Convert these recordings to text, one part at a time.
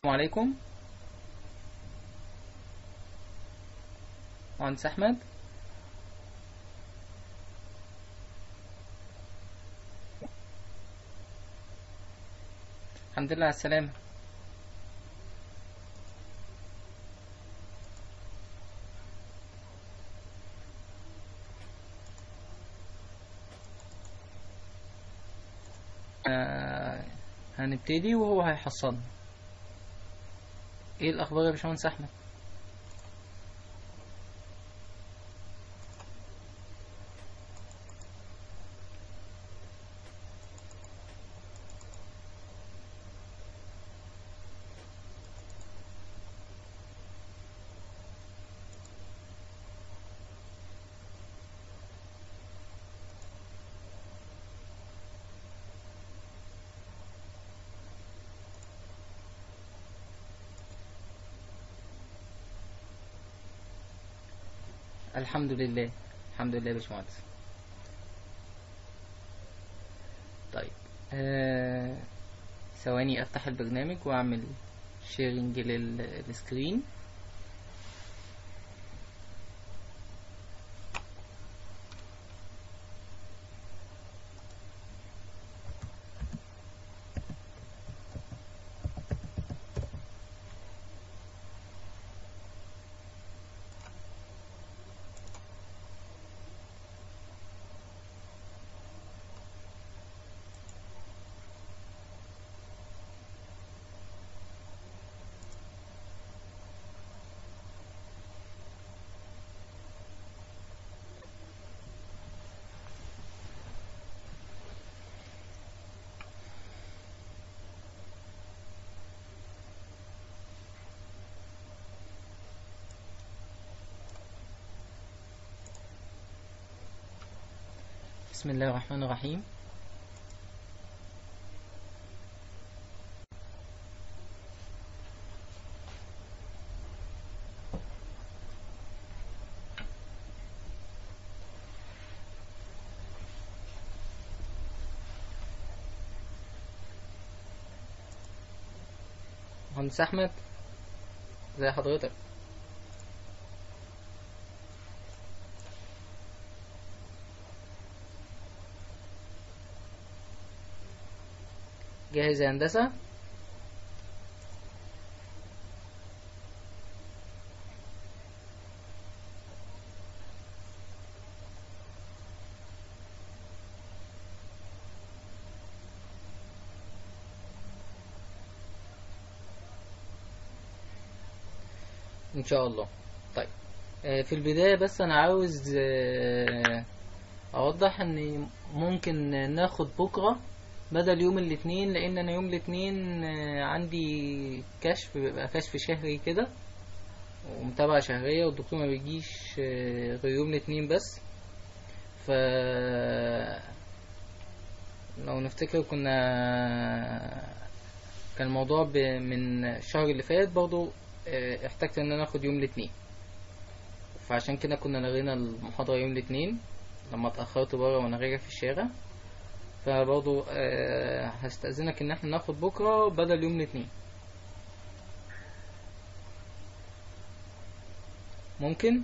السلام عليكم مهندس احمد الحمد لله على السلامة آه، هنبتدي وهو هيحصلنا ايه الاخبار يا باشمهندس احمد الحمد لله الحمد لله يا باشمهندس طيب آه، ثواني افتح البرنامج واعمل شيرنج للسكرين بسم الله الرحمن الرحيم مهندس احمد ازي حضرتك جاهز يا هندسة ان شاء الله طيب آه، في البداية بس انا عاوز آه، اوضح ان ممكن ناخد بكرة بدل يوم الاثنين لان انا يوم الاثنين آه، عندي كشف بيبقى كشف شهري كده ومتابعة شهرية والدكتور ما بيجيش آه، غير يوم الاثنين بس ف لو نفتكر كنا كان الموضوع ب... من الشهر اللي فات برضو آه، احتجت ان انا اخد يوم الاثنين فعشان كده كنا لغينا المحاضرة يوم الاثنين لما اتأخرت بره وانا راجع في الشارع فبرضو آه، هستأذنك ان احنا ناخد بكرة بدل يوم الاثنين ممكن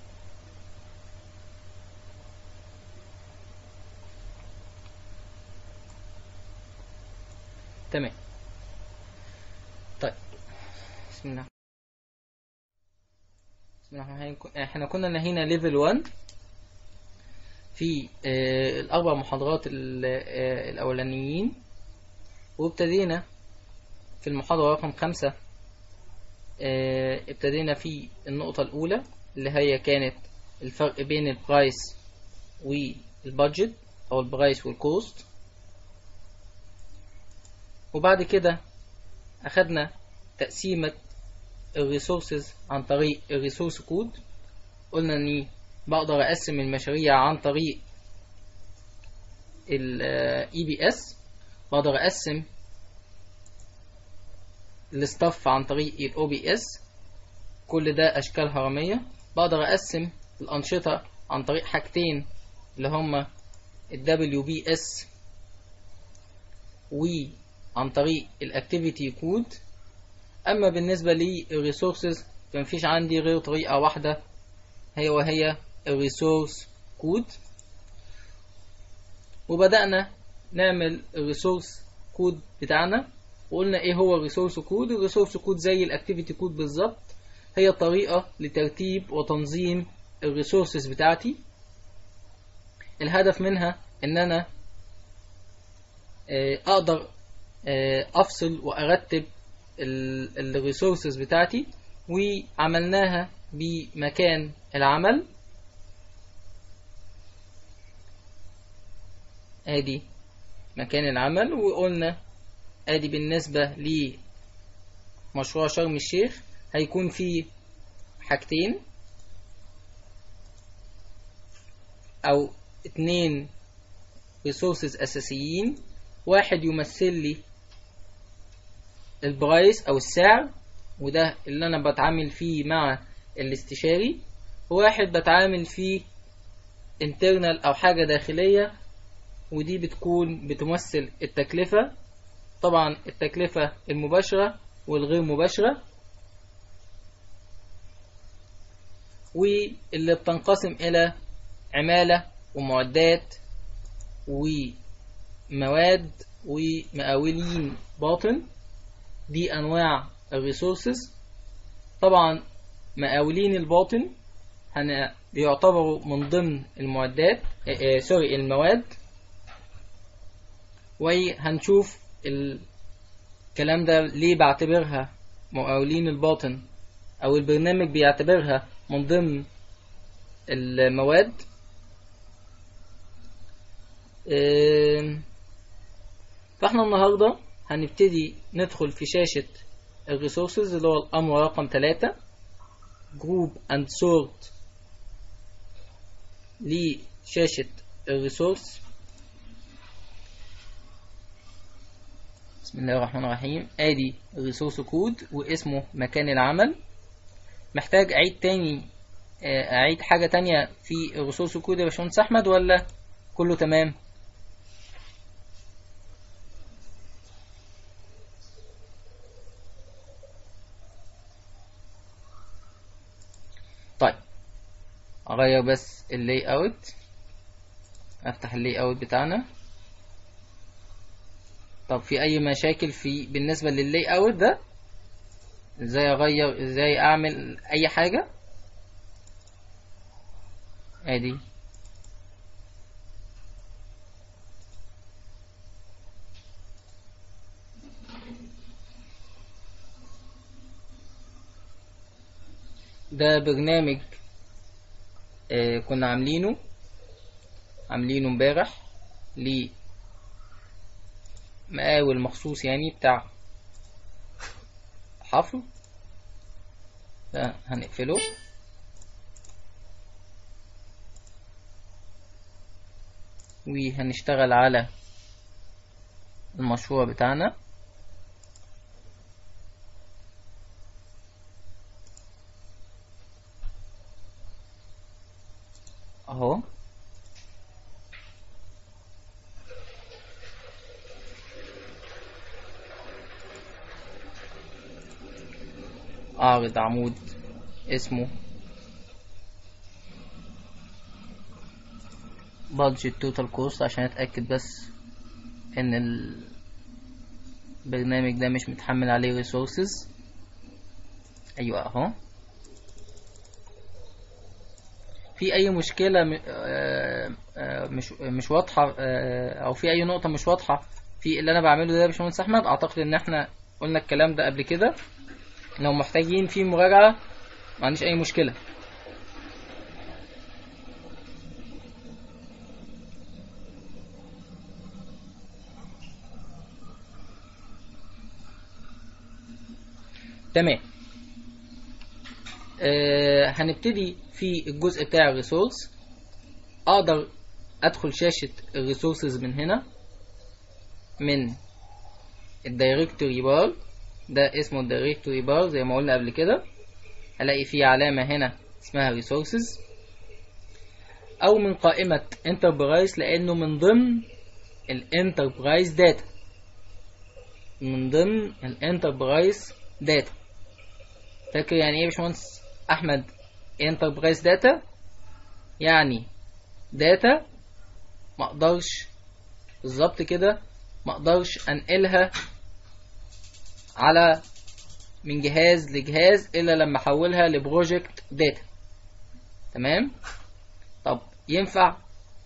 تمام طيب بسم الله بسم الله الرحمن الرحيم احنا كنا نهينا ليفل 1 في آه، الأربع محاضرات ال- آه، الأولانيين وابتدينا في المحاضرة رقم خمسة آه، ابتدينا في النقطة الأولى اللي هي كانت الفرق بين البرايس والبادجت أو البرايس والكوست وبعد كده أخدنا تقسيمة الريسورسز عن طريق الريسورس كود قلنا اني بقدر اقسم المشاريع عن طريق الاي بي اس بقدر اقسم الستاف عن طريق الاو بي اس كل ده اشكال هرمية بقدر اقسم الانشطة عن طريق حاجتين اللي هما ال WBS وعن طريق الاكتيفيتي كود اما بالنسبة للريسورسز فمفيش عندي غير طريقة واحدة هي وهي الريسورس كود وبدأنا نعمل الريسورس كود بتاعنا وقلنا ايه هو الريسورس كود الريسورس كود زي الاكتيفيتي كود بالظبط هي طريقة لترتيب وتنظيم الريسورسز بتاعتي الهدف منها ان انا اقدر افصل وارتب الريسورسز بتاعتي وعملناها بمكان العمل ادي مكان العمل وقلنا ادي بالنسبة لمشروع شرم الشيخ هيكون فيه حاجتين او اتنين ريسورسز اساسيين واحد يمثل لي البرايس او السعر وده اللي انا بتعامل فيه مع الاستشاري وواحد بتعامل فيه internal او حاجة داخلية ودي بتكون بتمثل التكلفة طبعا التكلفة المباشرة والغير مباشرة واللي بتنقسم إلى عمالة ومعدات ومواد ومقاولين باطن دي أنواع الريسورسز طبعا مقاولين الباطن هن بيعتبروا من ضمن المعدات آه سوري المواد وهنشوف الكلام ده ليه بعتبرها مقاولين الباطن او البرنامج بيعتبرها من ضمن المواد فاحنا النهاردة هنبتدي ندخل في شاشة الريسورسز اللي هو الامر رقم 3 جروب اند سورت لشاشة الريسورس بسم الله الرحمن الرحيم ادي الريسورس كود واسمه مكان العمل محتاج اعيد تاني اعيد حاجة تانية في الريسورس كود يا باشمهندس احمد ولا كله تمام طيب اغير بس اللي اوت افتح اللي اوت بتاعنا طب في اي مشاكل في بالنسبة لللاي اوت ده ازاي اغير ازاي اعمل اي حاجة ادي ده برنامج آه كنا عاملينه عاملينه امبارح ل مقاول مخصوص يعني بتاع حفر ده هنقفله وهنشتغل على المشروع بتاعنا اهو اعرض عمود اسمه budget total cost عشان اتأكد بس ان البرنامج ده مش متحمل عليه resources ايوه اهو في اي مشكلة مش مش واضحة او في اي نقطة مش واضحة في اللي انا بعمله ده يا باشمهندس احمد اعتقد ان احنا قلنا الكلام ده قبل كده لو محتاجين فيه مراجعة ما عنديش اي مشكلة تمام آه هنبتدي في الجزء بتاع الريسورس اقدر ادخل شاشة الريسورسز من هنا من الدايركتوري بار ده اسمه الدايركتوري بار زي ما قلنا قبل كده هلاقي فيه علامة هنا اسمها resources او من قائمة enterprise لانه من ضمن الانتربرايز داتا من ضمن الانتربرايز داتا فاكر يعني ايه يا باشمهندس احمد انتربرايز داتا يعني داتا ما اقدرش بالظبط كده ما اقدرش انقلها على من جهاز لجهاز الا لما احولها لبروجكت داتا تمام طب ينفع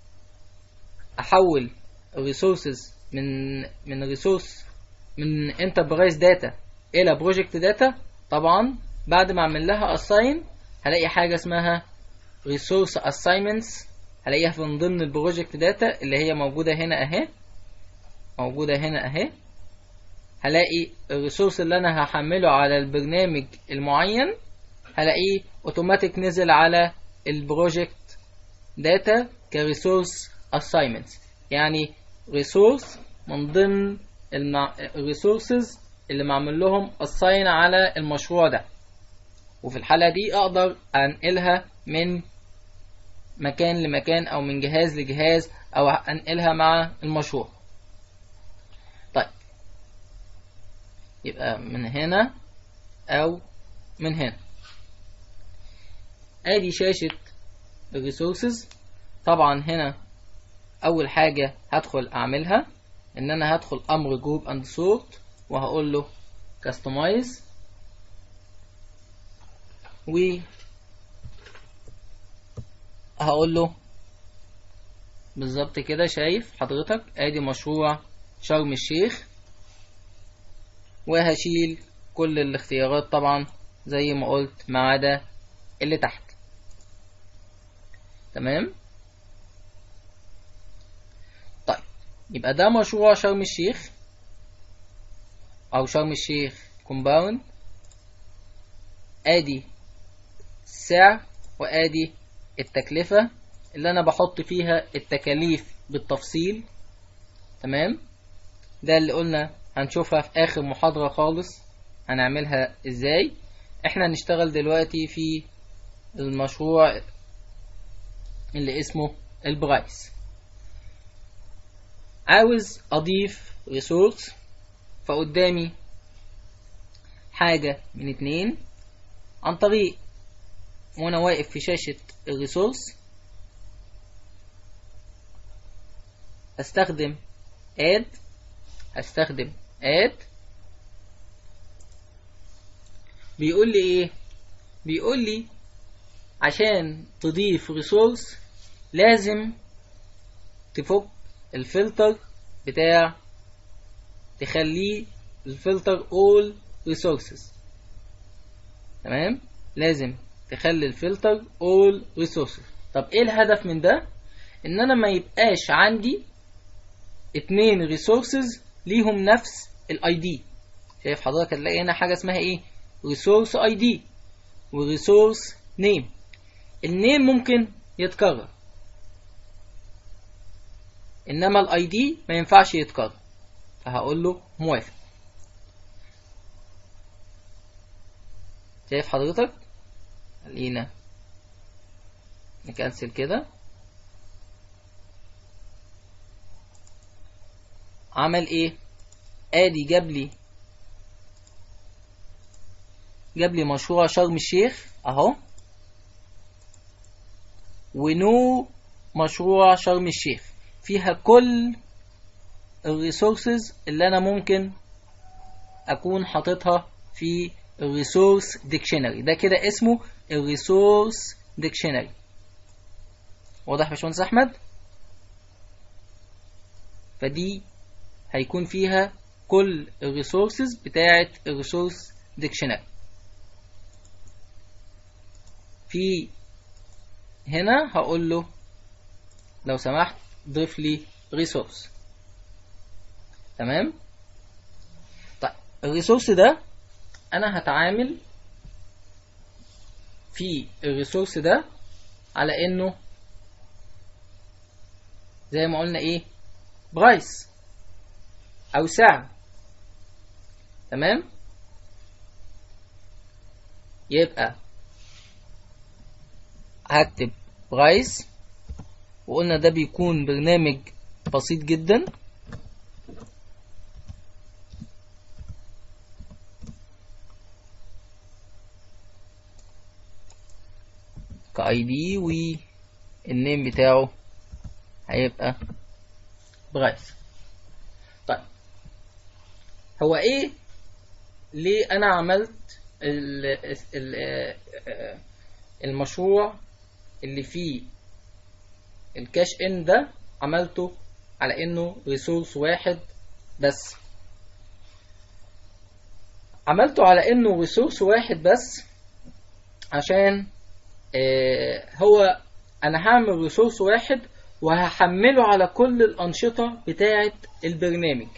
احول الريسورسز من من ريسورس من انتربرايز داتا الى بروجكت داتا طبعا بعد ما اعمل لها اساين هلاقي حاجه اسمها ريسورس اساينمنتس هلاقيها من ضمن البروجكت داتا اللي هي موجوده هنا اهي موجوده هنا اهي هلاقي الريسورس اللي انا هحمله على البرنامج المعين هلاقيه اوتوماتيك نزل على البروجكت داتا كريسورس اساينمنت يعني ريسورس من ضمن الريسورسز اللي معمول لهم اساين على المشروع ده وفي الحالة دي اقدر انقلها من مكان لمكان او من جهاز لجهاز او انقلها مع المشروع طيب يبقى من هنا او من هنا ادي شاشة الريسورسز طبعا هنا اول حاجة هدخل اعملها ان انا هدخل امر جروب اند سورت وهقول له كاستمايز و هقول له بالظبط كده شايف حضرتك ادي مشروع شرم الشيخ وهشيل كل الاختيارات طبعا زي ما قلت ما عدا اللي تحت تمام طيب يبقى ده مشروع شرم الشيخ او شرم الشيخ كومباوند ادي السعر وادي التكلفة اللي انا بحط فيها التكاليف بالتفصيل تمام ده اللي قلنا هنشوفها في اخر محاضرة خالص هنعملها ازاي احنا نشتغل دلوقتي في المشروع اللي اسمه البرايس عاوز اضيف ريسورس فقدامي حاجة من اتنين عن طريق وانا واقف في شاشة الريسورس هستخدم add هستخدم add بيقول لي ايه بيقول لي عشان تضيف ريسورس لازم تفك الفلتر بتاع تخليه الفلتر all resources تمام لازم تخلي الفلتر all resources طب ايه الهدف من ده ان انا ما يبقاش عندي اتنين ريسورسز ليهم نفس الاي دي شايف حضرتك هتلاقي هنا حاجه اسمها ايه ريسورس اي دي وريسورس نيم النيم ممكن يتكرر انما الاي دي ما ينفعش يتكرر فهقول له موافق شايف حضرتك خلينا نكنسل كده عمل ايه ادي جاب لي جاب لي مشروع شرم الشيخ اهو ونو مشروع شرم الشيخ فيها كل الريسورسز اللي انا ممكن اكون حاططها في الريسورس ديكشنري ده كده اسمه الريسورس ديكشنري واضح يا باشمهندس احمد فدي هيكون فيها كل الريسورسز بتاعه الريسورس ديكشنري في هنا هقول له لو سمحت ضيف لي ريسورس تمام طيب الريسورس ده انا هتعامل في الريسورس ده على انه زي ما قلنا ايه برايس او سعر تمام يبقى هكتب برايس وقلنا ده بيكون برنامج بسيط جدا كاي دي والنيم بتاعه هيبقى برايس طيب هو ايه ليه انا عملت ال ال المشروع اللي فيه الكاش ان ده عملته على انه ريسورس واحد بس عملته على انه ريسورس واحد بس عشان آه هو انا هعمل ريسورس واحد وهحمله على كل الانشطه بتاعه البرنامج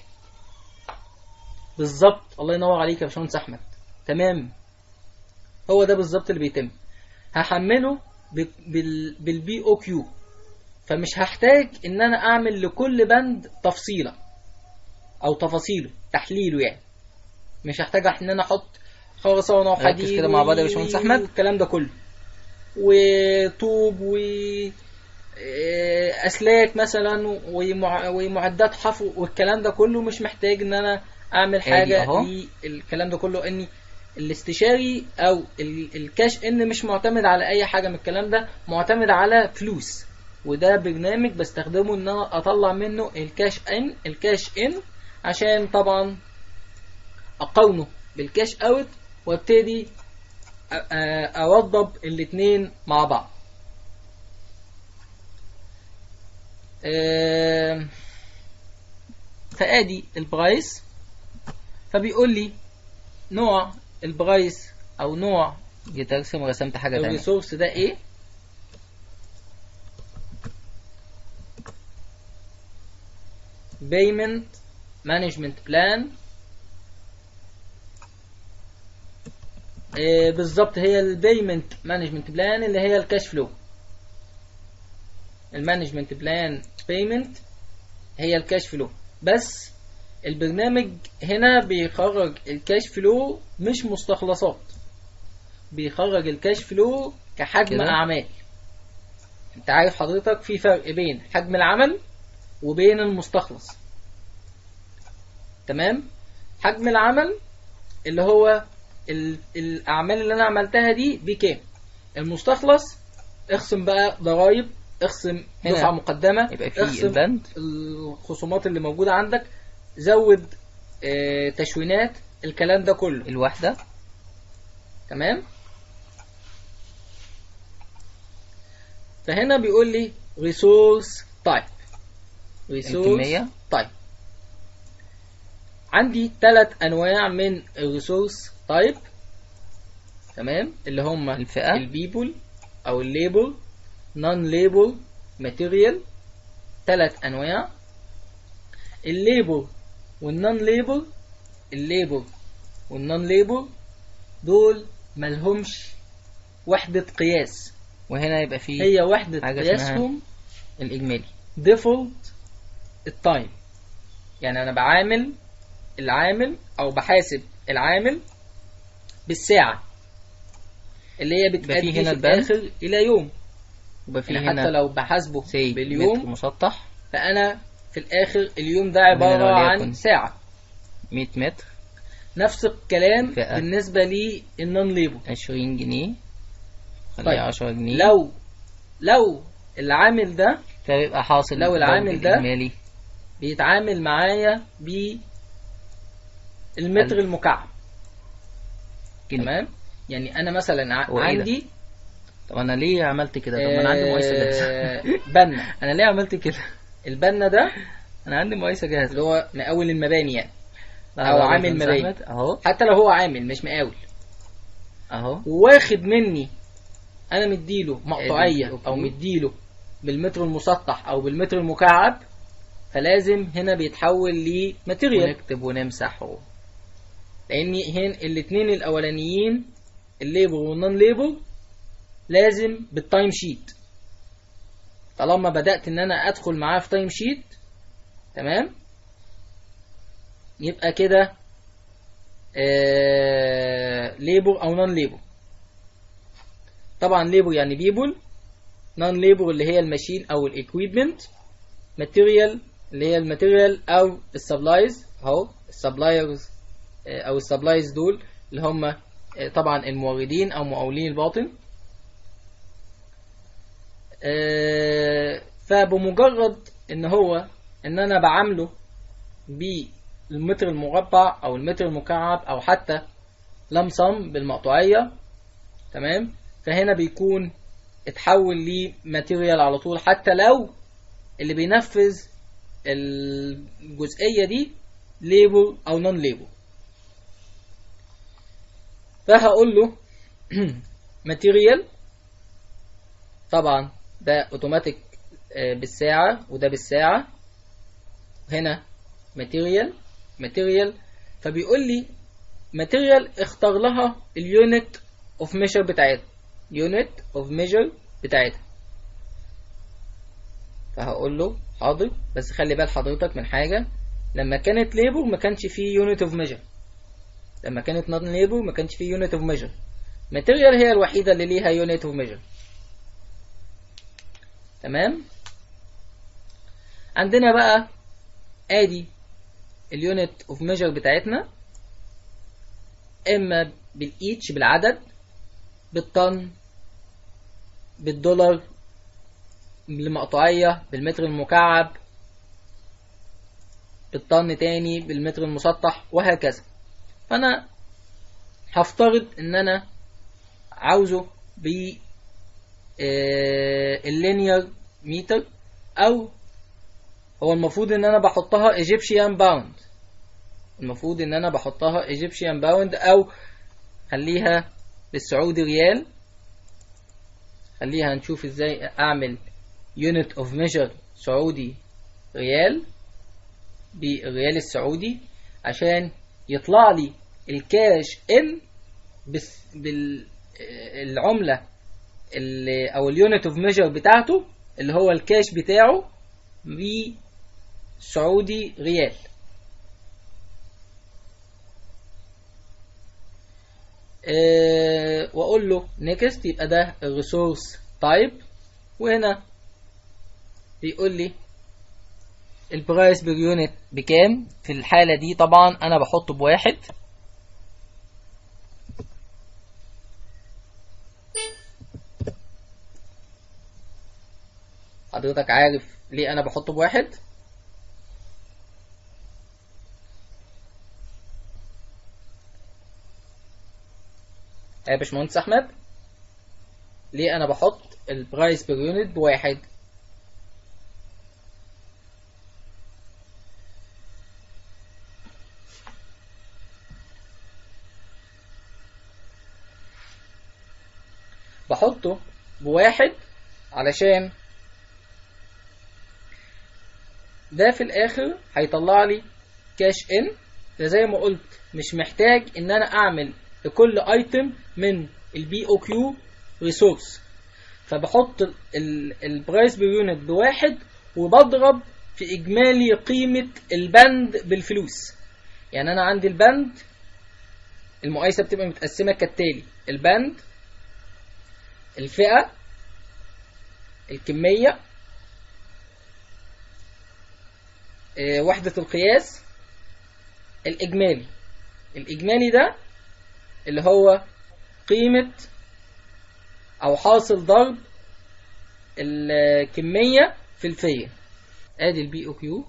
بالظبط الله ينور عليك يا باشمهندس احمد تمام هو ده بالظبط اللي بيتم هحمله بالبي او كيو فمش هحتاج ان انا اعمل لكل بند تفصيله او تفاصيله تحليله يعني مش هحتاج ان انا احط خرسانه وحديد كده مع بعض يا باشمهندس احمد والكلام ده كله وطوب و اسلاك مثلا ومعدات حفر والكلام ده كله مش محتاج ان انا اعمل حاجه الكلام ده كله اني الاستشاري او الكاش ان مش معتمد على اي حاجه من الكلام ده معتمد على فلوس وده برنامج بستخدمه ان انا اطلع منه الكاش ان الكاش ان عشان طبعا اقاومه بالكاش اوت وابتدي اوضب الاتنين مع بعض فادي البرايس فبيقول لي نوع البرايس او نوع جيت ارسم ورسمت حاجه تانية الريسورس ده ايه payment management plan إيه بالظبط هي البيمنت مانجمنت بلان اللي هي الكاش فلو المانجمنت بلان بيمنت هي الكاش فلو بس البرنامج هنا بيخرج الكاش فلو مش مستخلصات بيخرج الكاش فلو كحجم كده؟ اعمال انت عارف حضرتك في فرق بين حجم العمل وبين المستخلص تمام حجم العمل اللي هو ال- الاعمال اللي انا عملتها دي بكام المستخلص اخصم بقى ضرايب اخصم هنا دفعه مقدمه يبقى في اخصم البند الخصومات اللي موجوده عندك زود آه، تشوينات الكلام ده كله الواحده تمام فهنا بيقول لي resource type resource الكميه type عندي ثلاث انواع من الريسورس تايب تمام اللي هم الفئة. البيبل او الليبل نون ليبل ماتيريال ثلاث انواع الليبل والنون ليبل الليبل والنون ليبل دول ملهمش وحدة قياس وهنا يبقى في هي وحدة حاجة اسمها- قياسهم الاجمالي ديفولت التايم يعني انا بعامل العامل او بحاسب العامل بالساعة اللي هي يبقى في بتأدي هنا في البند. الآخر إلى يوم يبقى في يعني حتى هنا لو بحاسبه سي متر باليوم مسطح فأنا في الآخر اليوم ده وهنا عبارة وليكن عن ساعة 100 متر نفس الكلام فئة. بالنسبة للنون ليبل 20 جنيه طيب. خليها 10 جنيه لو لو العامل ده فبيبقى حاصل لو العامل الضرب ده الإجمالي بيتعامل معايا بالمتر ألف. المكعب جنيه تمام يعني انا مثلا ع- هو إيه ده؟ عندي طب انا ليه عملت كده طب ما انا عندي مقايسه جاهزه آه، بنا انا ليه عملت كده البنا ده انا عندي مقايسه جاهزه اللي هو مقاول المباني يعني لا، أو لا، عامل باشمهندس مباني. أحمد، اهو حتى لو هو عامل مش مقاول اهو واخد مني انا مديله مقطوعيه أوكي. او مديله بالمتر المسطح او بالمتر المكعب فلازم هنا بيتحول لماتيريال ونكتب ونمسح و... لان هنا الاثنين الاولانيين الليبل والنون ليبل لازم بالتايم شيت طالما بدات ان انا ادخل معاه في تايم شيت تمام يبقى كده آه ليبل او نون ليبل طبعا ليبل يعني بيبل نون ليبل اللي هي الماشين او الاكويبمنت ماتيريال اللي هي الماتيريال او السبلايز اهو السبلايرز او السبلايز دول اللي هم طبعا الموردين او مقاولين الباطن آه، فبمجرد ان هو ان انا بعامله بالمتر المربع او المتر المكعب او حتى لمسم بالمقطوعية تمام فهنا بيكون اتحول لماتيريال على طول حتى لو اللي بينفذ الجزئية دي ليبل او نون ليبل فهقول له ماتيريال طبعا ده اوتوماتيك آه، بالساعة وده بالساعة هنا ماتيريال ماتيريال فبيقول لي ماتيريال اختار لها اليونت اوف ميجر بتاعتها يونت اوف ميجر بتاعتها فهقول له حاضر بس خلي بال حضرتك من حاجة لما كانت ليبر ما كانش فيه يونت اوف ميجر لما كانت نون ليبر ما كانش فيه يونت اوف ميجر ماتيريال هي الوحيدة اللي ليها يونت اوف ميجر تمام عندنا بقى ادي اليونت اوف ميجر بتاعتنا اما بالايتش بالعدد بالطن بالدولار بالمقطوعية بالمتر المكعب بالطن تاني بالمتر المسطح وهكذا فانا هفترض ان انا عاوزه ب اللينير متر او هو المفروض ان انا بحطها ايجيبشيان باوند المفروض ان انا بحطها ايجيبشيان باوند او خليها بالسعودي ريال خليها نشوف ازاي اعمل يونت اوف ميجر سعودي ريال بالريال السعودي عشان يطلع لي الكاش ان بس بالعملة اللي او اليونت اوف ميجر بتاعته اللي هو الكاش بتاعه بسعودي ريال أه واقول له نيكست يبقى ده الريسورس تايب وهنا بيقول لي البرايس بير يونت بكام في الحالة دي طبعا انا بحطه بواحد حضرتك عارف ليه انا بحطه بواحد يا باشمهندس احمد ليه انا بحط البرايس بير يونت بواحد بحطه بواحد علشان ده في الاخر هيطلع لي كاش ان ده زي ما قلت مش محتاج ان انا اعمل لكل ايتم من البي او كيو ريسورس فبحط البرايس بير يونت بواحد وبضرب في اجمالي قيمة البند بالفلوس يعني انا عندي البند المقايسة بتبقى متقسمة كالتالي البند الفئة الكمية آه، وحدة القياس الإجمالي الإجمالي ده اللي هو قيمة أو حاصل ضرب الكمية في الفية ادي البي او كيو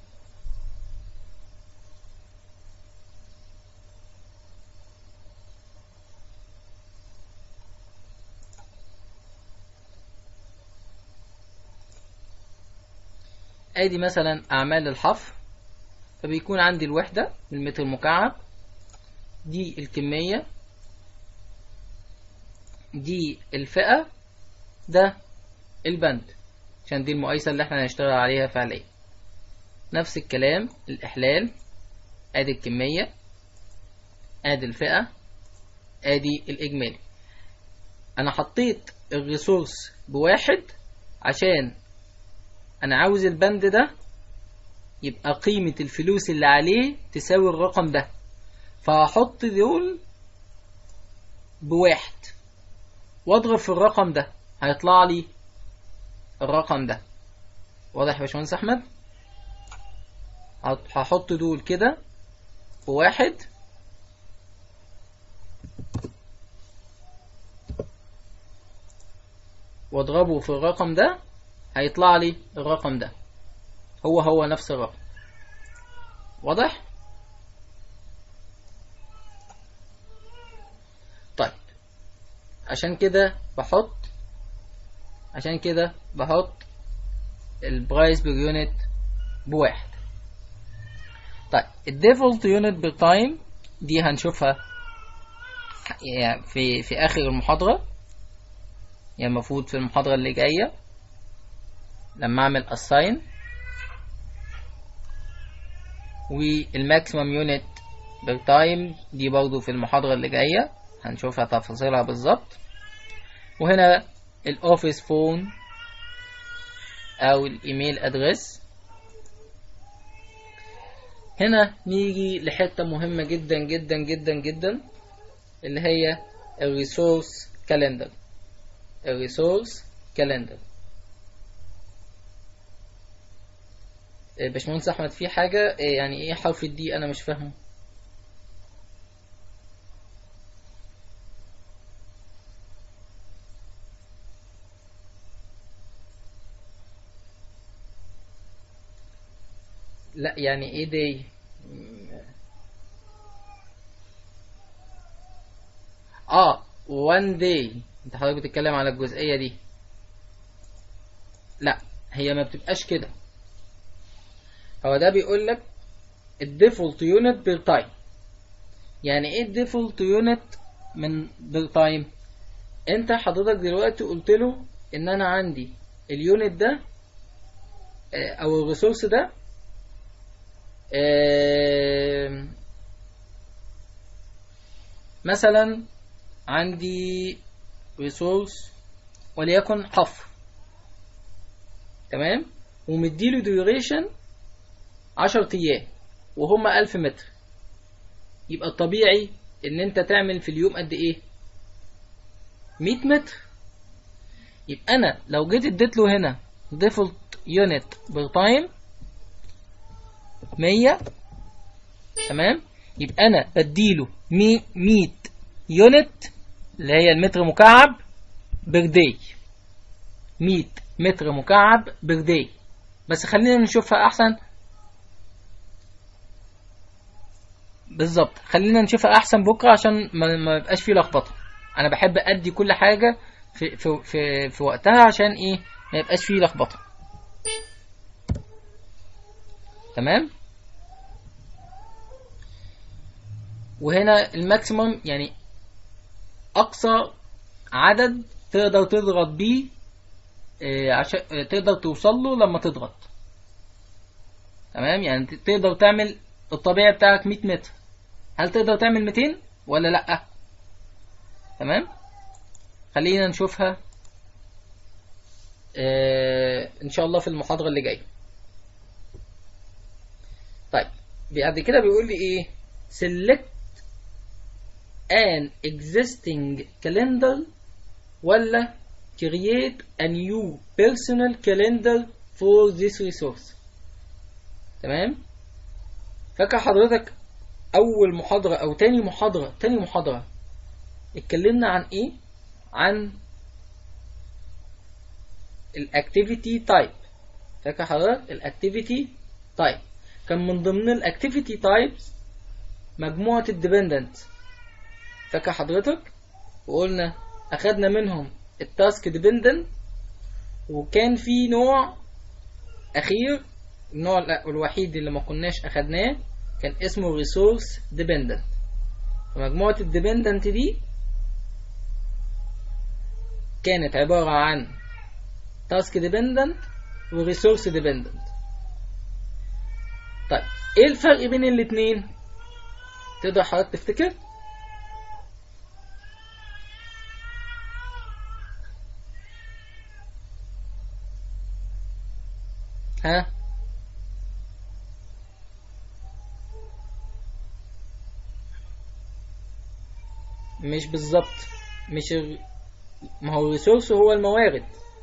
ادي مثلا اعمال الحفر فبيكون عندي الوحدة بالمتر المكعب دي الكمية دي الفئة ده البند عشان دي المقايسة اللي احنا هنشتغل عليها فعليا نفس الكلام الإحلال ادي الكمية ادي الفئة ادي الإجمالي أنا حطيت الريسورس بواحد عشان أنا عاوز البند ده يبقى قيمة الفلوس اللي عليه تساوي الرقم ده فهحط دول بواحد واضرب في الرقم ده هيطلع لي الرقم ده واضح يا باشمهندس احمد هحط دول كده بواحد واضربه في الرقم ده هيطلع لي الرقم ده هو هو نفس الرقم واضح طيب عشان كده بحط عشان كده بحط البرايس بير يونت بواحد طيب الديفولت يونت بير تايم دي هنشوفها يعني في في اخر المحاضرة يعني المفروض في المحاضرة اللي جاية لما اعمل assign والماكسيمم يونت بير تايم دي برضو في المحاضرة اللي جاية هنشوفها تفاصيلها بالظبط وهنا الاوفيس فون او الايميل ادريس هنا نيجي لحتة مهمة جدا جدا جدا جدا اللي هي الريسورس كالندر الريسورس كالندر باشمهندس احمد في حاجة يعني ايه حرف الدي انا مش فاهمه لا يعني ايه دي اه one day انت حضرتك بتتكلم على الجزئية دي لا هي ما بتبقاش كده هو ده بيقول لك الديفولت يونت بير تايم يعني ايه الديفولت يونت من بير تايم انت حضرتك دلوقتي قلت له ان انا عندي اليونت ده او الريسورس ده مثلا عندي ريسورس وليكن حفر تمام ومديله ديوريشن عشر ايام وهم ألف متر يبقى الطبيعي ان انت تعمل في اليوم قد ايه مية متر يبقى انا لو جيت اديت له هنا ديفولت يونت بير تايم مية تمام يبقى انا بديله مية يونت اللي هي المتر مكعب بير داي مية متر مكعب بير داي بس خلينا نشوفها احسن بالظبط خلينا نشوفها احسن بكره عشان ما, ما يبقاش فيه لخبطه انا بحب ادي كل حاجه في في في, في وقتها عشان ايه ما يبقاش فيه لخبطه تمام وهنا الماكسيمم يعني اقصى عدد تقدر تضغط بيه إيه عشان تقدر توصل له لما تضغط تمام يعني تقدر تعمل الطبيعي بتاعك 100 متر هل تقدر تعمل 200 ولا لا تمام خلينا نشوفها آه ان شاء الله في المحاضرة اللي جاية طيب بعد كده بيقول لي ايه select an existing calendar ولا create a new personal calendar for this resource تمام فاكر حضرتك اول محاضرة او تاني محاضرة تاني محاضرة اتكلمنا عن ايه عن الاكتيفيتي تايب فاكر حضرتك الاكتيفيتي تايب كان من ضمن الاكتيفيتي تايبس مجموعة الديبندنت فاكر حضرتك وقلنا اخدنا منهم التاسك ديبندنت وكان في نوع اخير النوع الوحيد اللي ما كناش اخدناه كان اسمه ريسورس ديبندنت فمجموعة الديبندنت دي كانت عبارة عن تاسك ديبندنت وريسورس ديبندنت طيب ايه الفرق بين الاتنين تقدر حضرتك تفتكر ها مش بالظبط مش ال... ما هو الريسورس هو الموارد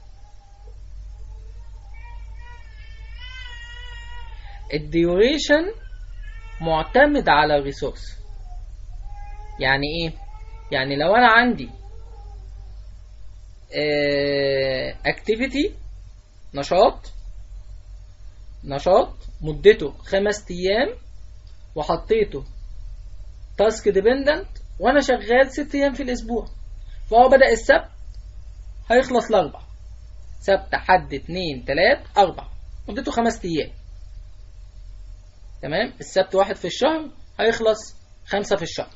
الديوريشن معتمد على الريسورس يعني ايه يعني لو انا عندي اكتيفيتي نشاط نشاط مدته خمس ايام وحطيته تاسك ديبندنت وانا شغال ست ايام في الاسبوع فهو بدأ السبت هيخلص الاربع سبت حد اتنين تلات اربع مدته خمس ايام تمام السبت واحد في الشهر هيخلص خمسة في الشهر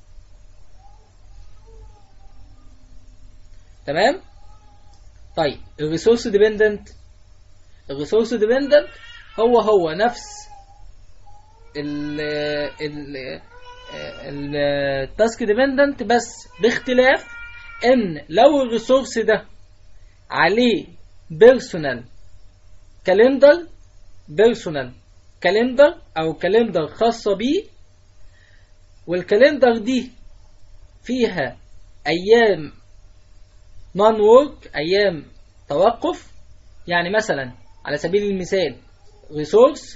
تمام طيب الريسورس ديبندنت الريسورس ديبندنت هو هو نفس ال ال التاسك ديبندنت بس باختلاف ان لو الريسورس ده عليه بيرسونال كالندر بيرسونال كالندر او كالندر خاصة بيه والكالندر دي فيها ايام نون وورك ايام توقف يعني مثلا على سبيل المثال ريسورس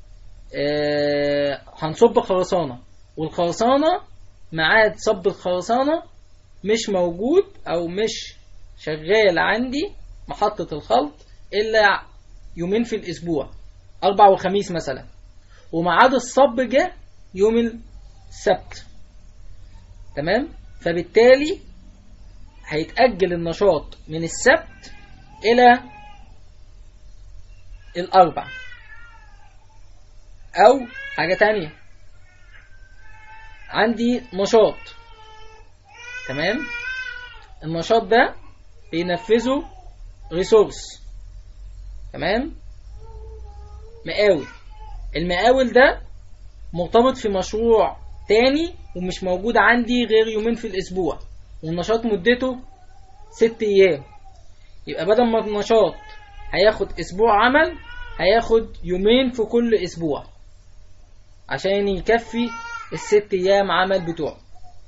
آه هنصب خرسانة والخرسانة ميعاد صب الخرسانة مش موجود او مش شغال عندي محطة الخلط الا يومين في الاسبوع اربع وخميس مثلا وميعاد الصب جه يوم السبت تمام فبالتالي هيتأجل النشاط من السبت إلى الأربع أو حاجة تانية عندي نشاط تمام النشاط ده بينفذه ريسورس تمام مقاول المقاول ده مرتبط في مشروع تاني ومش موجود عندي غير يومين في الأسبوع والنشاط مدته ست أيام يبقى بدل ما النشاط هياخد أسبوع عمل هياخد يومين في كل أسبوع عشان يكفي الست أيام عمل بتوعه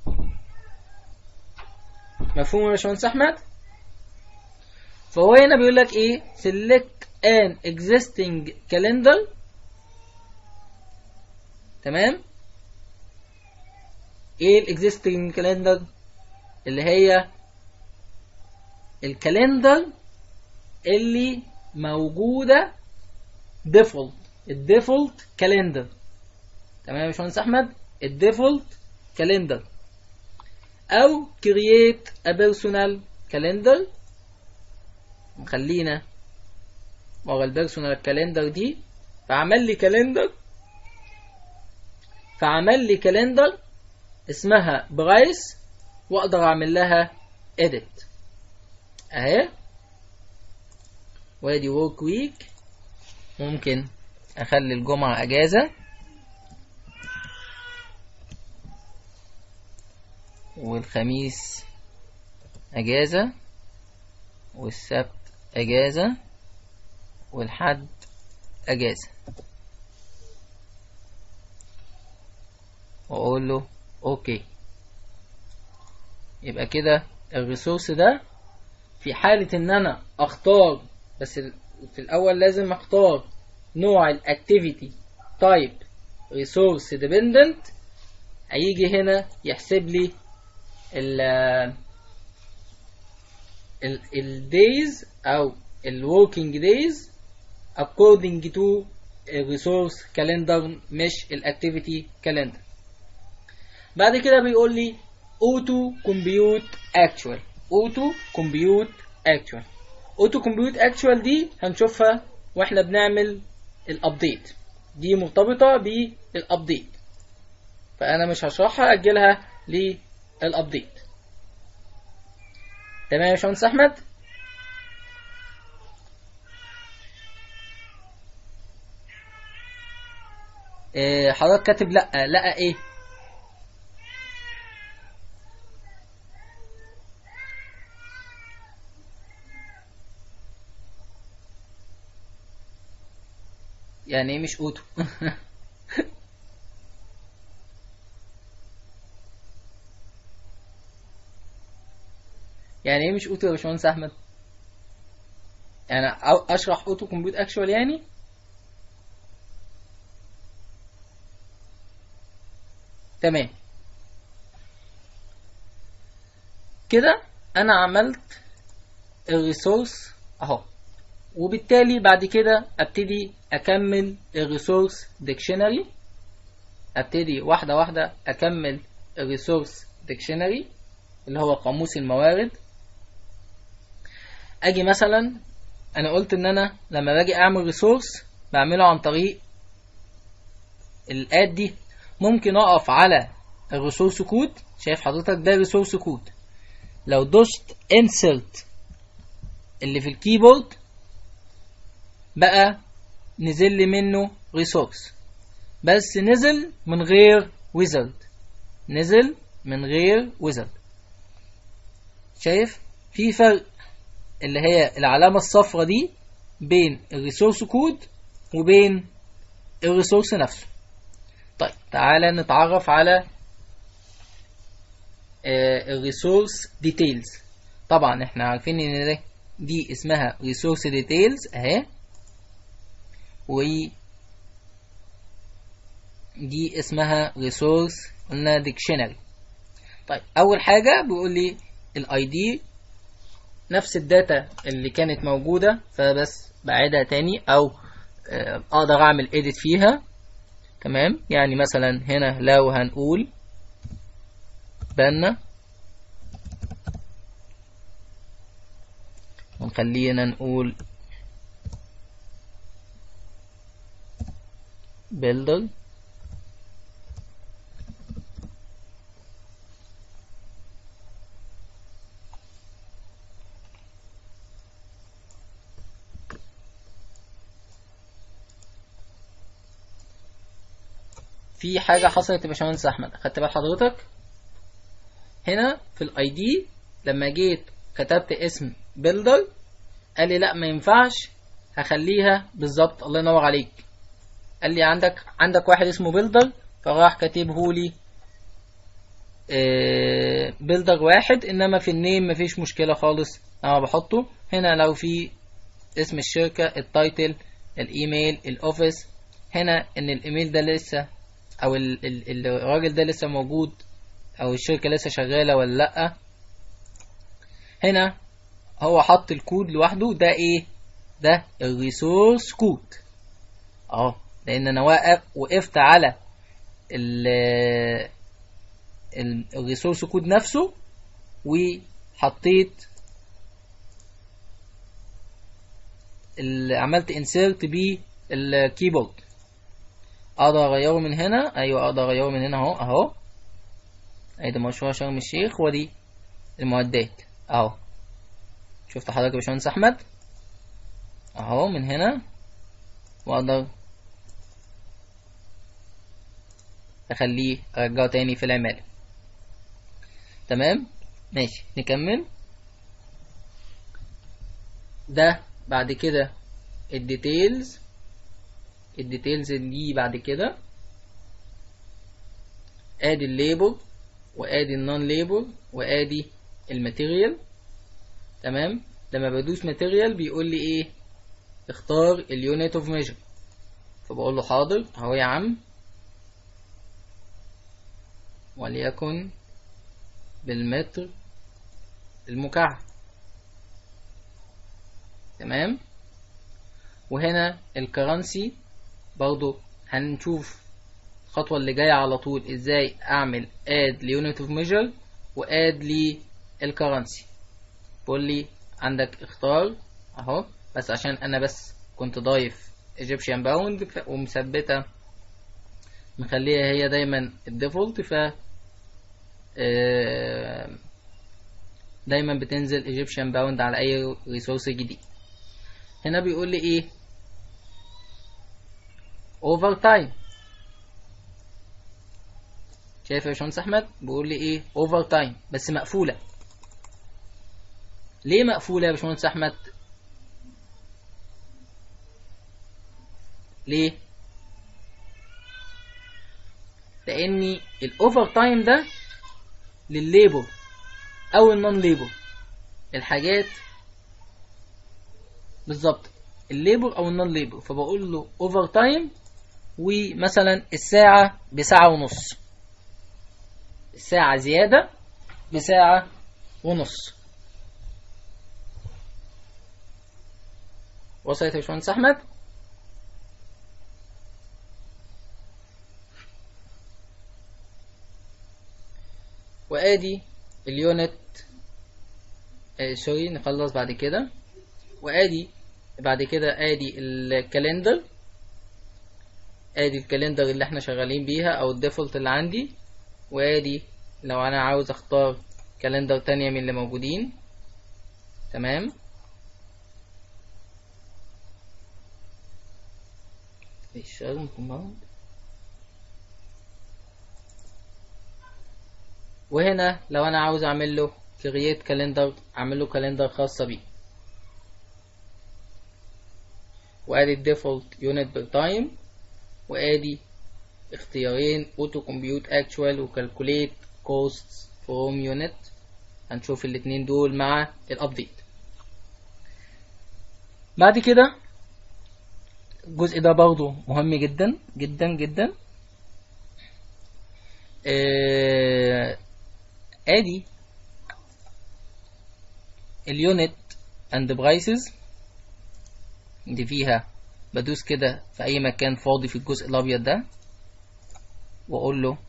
مفهوم يا باشمهندس أحمد؟ فهو هنا بيقول لك إيه select an existing calendar تمام ايه الاكزيستنج كالندر اللي هي الكالندر اللي موجوده ديفولت الديفولت كالندر تمام يا باشمهندس احمد الديفولت كالندر او create a personal calendar خلينا ورا البيرسونال كالندر دي فعمل لي كالندر فعمل لي كالندر اسمها برايس واقدر اعمل لها edit اهي وادي work week ممكن اخلي الجمعة اجازة والخميس اجازة والسبت اجازة والحد اجازة واقول له اوكي يبقى كده الريسورس ده في حالة ان انا اختار بس في الاول لازم اختار نوع الاكتيفيتي تايب ريسورس ديبندنت هيجي هنا يحسب لي ال ال الدايز او الوركينج دايز according to الريسورس كالندر مش الاكتيفيتي كالندر بعد كده بيقول لي auto compute actual auto compute actual auto compute actual دي هنشوفها واحنا بنعمل الابديت دي مرتبطة بالابديت فانا مش هشرحها اجلها للابديت تمام يا باشمهندس احمد إيه حضرتك كاتب لا لا ايه يعني ايه مش اوتو يعني ايه مش اوتو يا باشمهندس احمد يعني اشرح اوتو كومبيوت اكشوال يعني تمام كده انا عملت الريسورس اهو وبالتالي بعد كده ابتدي اكمل الريسورس ديكشنري ابتدي واحده واحده اكمل الريسورس ديكشنري اللي هو قاموس الموارد اجي مثلا انا قلت ان انا لما باجي اعمل ريسورس بعمله عن طريق الاد دي ممكن اقف على الريسورس كود شايف حضرتك ده ريسورس كود لو دوست insert اللي في الكيبورد بقى نزل لي منه ريسورس بس نزل من غير ويزرد نزل من غير ويزرد شايف في فرق اللي هي العلامة الصفرة دي بين الريسورس كود وبين الريسورس نفسه طيب تعالى نتعرف على الريسورس ديتيلز طبعا احنا عارفين ان ده دي اسمها ريسورس ديتيلز اهي و دي اسمها ريسورس قلنا ديكشنري طيب اول حاجه بيقول لي الاي دي نفس الداتا اللي كانت موجوده فبس بعيدها تاني او اقدر اعمل edit فيها تمام يعني مثلا هنا لو هنقول بنا ونخلينا نقول builder في حاجة حصلت يا باشمهندس أحمد خدت بال حضرتك هنا في الاي دي لما جيت كتبت اسم بيلدر قال لي لا ما ينفعش هخليها بالظبط الله ينور عليك قال لي عندك عندك واحد اسمه بيلدر فراح كاتبه لي آه بيلدر واحد انما في النيم مفيش مشكله خالص انا بحطه هنا لو في اسم الشركه التايتل الايميل الاوفيس هنا ان الايميل ده لسه او ال ال الراجل ده لسه موجود او الشركة لسه شغالة ولا لأ هنا هو حط الكود لوحده ده ايه ده الريسورس كود اه لان انا واقف وقفت على ال الريسورس كود نفسه وحطيت عملت انسيرت بالكيبورد اقدر اغيره من هنا ايوه اقدر اغيره من هنا اهو اهو ادي مشروع شرم الشيخ ودي المعدات اهو شفت حضرتك يا باشمهندس احمد اهو من هنا واقدر اخليه ارجعه تاني في العمالة تمام ماشي نكمل ده بعد كده الديتيلز الديتيلز دي بعد كده ادي الليبل وادي النون ليبل وادي الماتيريال تمام لما بدوس ماتيريال بيقول لي ايه اختار اليونت اوف ميجر فبقول له حاضر اهو يا عم وليكن بالمتر المكعب تمام وهنا الكرنسي برضو هنشوف الخطوة اللي جاية على طول ازاي اعمل اد ليونت اوف ميجر واد للكرنسي بقول لي عندك اختار اهو بس عشان انا بس كنت ضايف ايجيبشن باوند ومثبته مخليها هي دايما الديفولت ف دايما بتنزل ايجيبشن باوند على اي ريسورس جديد هنا بيقول لي ايه اوفر تايم شايف يا باشمهندس احمد بيقول لي ايه اوفر تايم بس مقفوله ليه مقفوله يا باشمهندس احمد ليه لان الاوفر تايم ده للليبر او النون ليبر الحاجات بالظبط الليبر او النون ليبر فبقول له اوفر تايم ومثلا الساعة بساعة ونص الساعة زيادة بساعة ونص وصلت يا باشمهندس احمد وادي اليونت آه سوري نخلص بعد كده وادي بعد كده ادي الكالندر ادي الكالندر اللي احنا شغالين بيها او الديفولت اللي عندي وادي لو انا عاوز اختار كالندر تانية من اللي موجودين تمام الشرم كوماند وهنا لو انا عاوز اعمل له create calendar اعمل له كالندر خاصة بيه وادي الديفولت unit per time وادي اختيارين auto compute actual و calculate costs from unit هنشوف الاتنين دول مع الابديت بعد كده الجزء ده برضو مهم جدا جدا جدا آه، ادي اليونت اند برايسز دي فيها بدوس كده في اي مكان فاضي في الجزء الابيض ده واقول له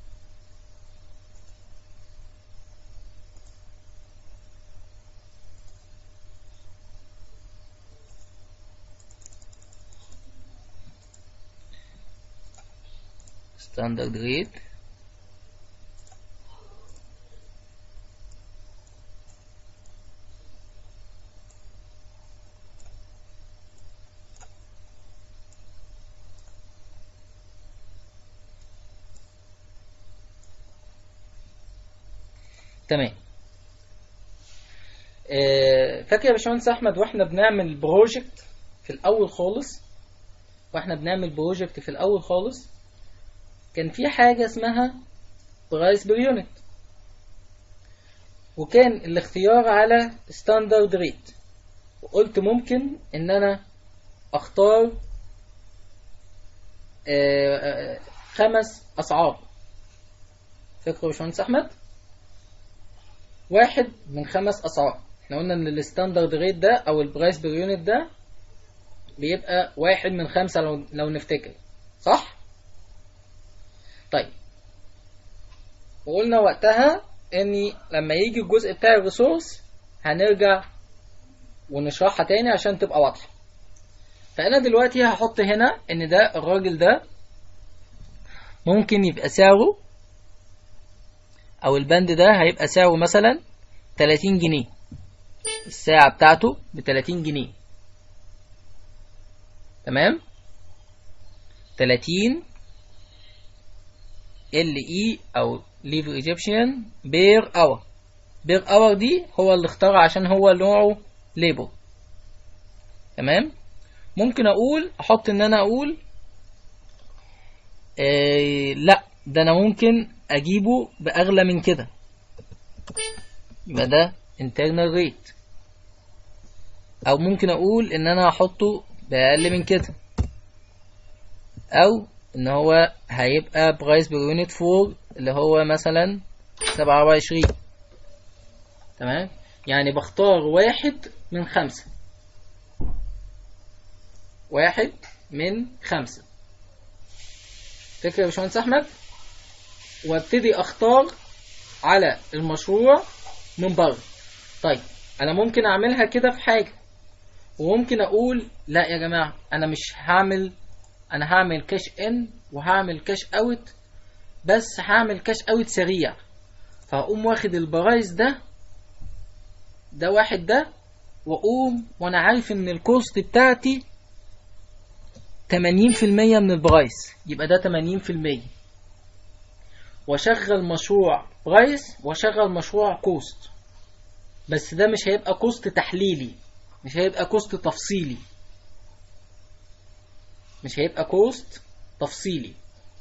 standard rate تمام آه، فاكر يا باشمهندس احمد واحنا بنعمل بروجكت في الاول خالص واحنا بنعمل بروجكت في الاول خالص كان في حاجه اسمها برايس بير يونت وكان الاختيار على ستاندرد ريت وقلت ممكن ان انا اختار آه، آه، خمس اسعار فاكر يا باشمهندس احمد واحد من خمس اسعار احنا قلنا ان الستاندرد ريت ده او البرايس بير يونت ده بيبقى واحد من خمسة لو, لو نفتكر صح طيب وقلنا وقتها اني لما يجي الجزء بتاع الريسورس هنرجع ونشرحها تاني عشان تبقى واضحة فانا دلوقتي هحط هنا ان ده الراجل ده ممكن يبقى سعره او البند ده هيبقى سعره مثلا 30 جنيه الساعة بتاعته ب 30 جنيه تمام 30 ال اي او ليفر ايجيبشن بير اور بير اور دي هو اللي اختارها عشان هو نوعه ليبل تمام ممكن اقول احط ان انا اقول آه لا ده انا ممكن اجيبه باغلى من كده يبقى ده internal rate او ممكن اقول ان انا هحطه باقل من كده او ان هو هيبقى برايس بير يونت فور اللي هو مثلا سبعة وعشرين تمام يعني بختار واحد من خمسة واحد من خمسة فكرة يا باشمهندس احمد وابتدي اختار على المشروع من بره طيب انا ممكن اعملها كده في حاجه وممكن اقول لا يا جماعه انا مش هعمل انا هعمل كاش ان وهعمل كاش اوت بس هعمل كاش اوت سريع فهقوم واخد البرايس ده ده واحد ده واقوم وانا عارف ان الكوست بتاعتي 80% من البرايس يبقى ده 80% واشغل مشروع برايس واشغل مشروع كوست بس ده مش هيبقى كوست تحليلي مش هيبقى كوست تفصيلي مش هيبقى كوست تفصيلي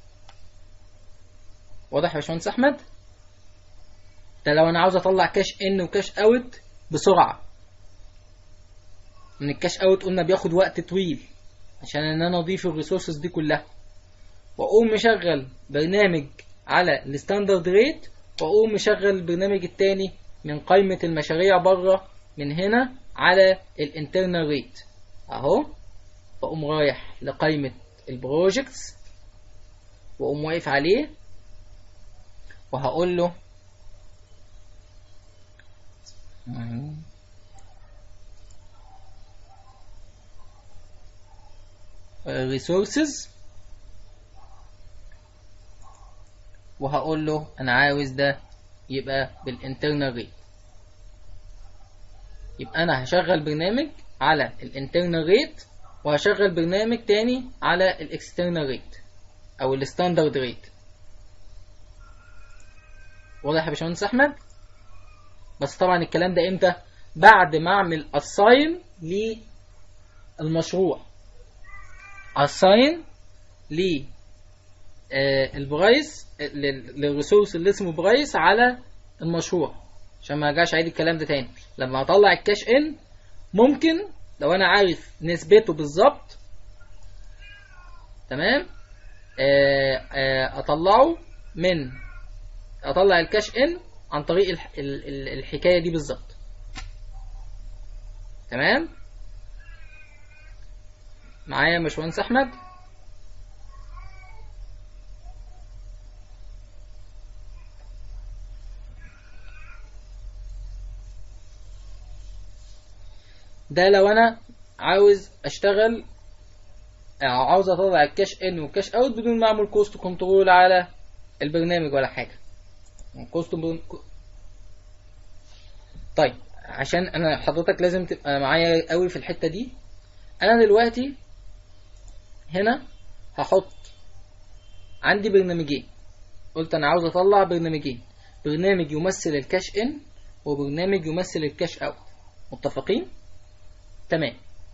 واضح يا باشمهندس احمد ده لو انا عاوز اطلع كاش ان وكاش اوت بسرعه من الكاش اوت قلنا بياخد وقت طويل عشان ان انا اضيف الريسورسز دي كلها واقوم مشغل برنامج على الستاندرد ريت واقوم مشغل البرنامج التاني من قائمة المشاريع بره من هنا على الانترنال ريت اهو بقوم رايح لقائمة البروجكتس واقوم واقف عليه وهقول له resources وهقول له انا عاوز ده يبقى بالانترنال ريت يبقى انا هشغل برنامج على الانترنال ريت وهشغل برنامج تاني على الاكسترنال ريت او الستاندرد ريت واضح يا باشمهندس احمد بس طبعا الكلام ده امتى بعد ما اعمل اساين للمشروع اساين ل البرايس للريسورس اللي اسمه برايس على المشروع عشان ما ارجعش اعيد الكلام ده تاني لما اطلع الكاش ان ممكن لو انا عارف نسبته بالظبط تمام آه، آه، اطلعه من اطلع الكاش ان عن طريق الح- ال- ال- الحكايه دي بالظبط تمام معايا يا باشمهندس احمد ده لو انا عاوز اشتغل أو عاوز اطلع الكاش ان والكاش اوت بدون ما اعمل كوست كنترول على البرنامج ولا حاجه كوست طيب عشان انا حضرتك لازم تبقى معايا قوي في الحته دي انا دلوقتي هنا هحط عندي برنامجين قلت انا عاوز اطلع برنامجين برنامج يمثل الكاش ان وبرنامج يمثل الكاش اوت متفقين تمام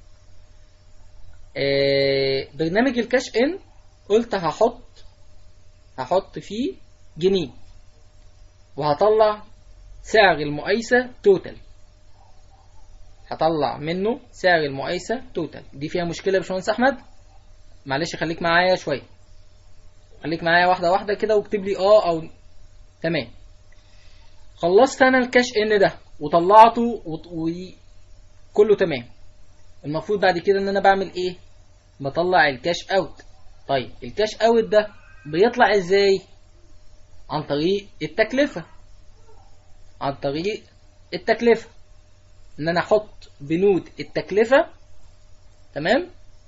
آه برنامج الكاش ان قلت هحط هحط فيه جنيه وهطلع سعر المقايسة توتال هطلع منه سعر المقايسة توتال دي فيها مشكلة يا باشمهندس أحمد معلش خليك معايا شوية خليك معايا واحدة واحدة كده واكتب لي اه أو تمام خلصت أنا الكاش إن ده وطلعته وط- وكله تمام المفروض بعد كده إن أنا بعمل إيه؟ بطلع الكاش أوت طيب الكاش أوت ده بيطلع إزاي؟ عن طريق التكلفة عن طريق التكلفة ان انا احط بنود التكلفة تمام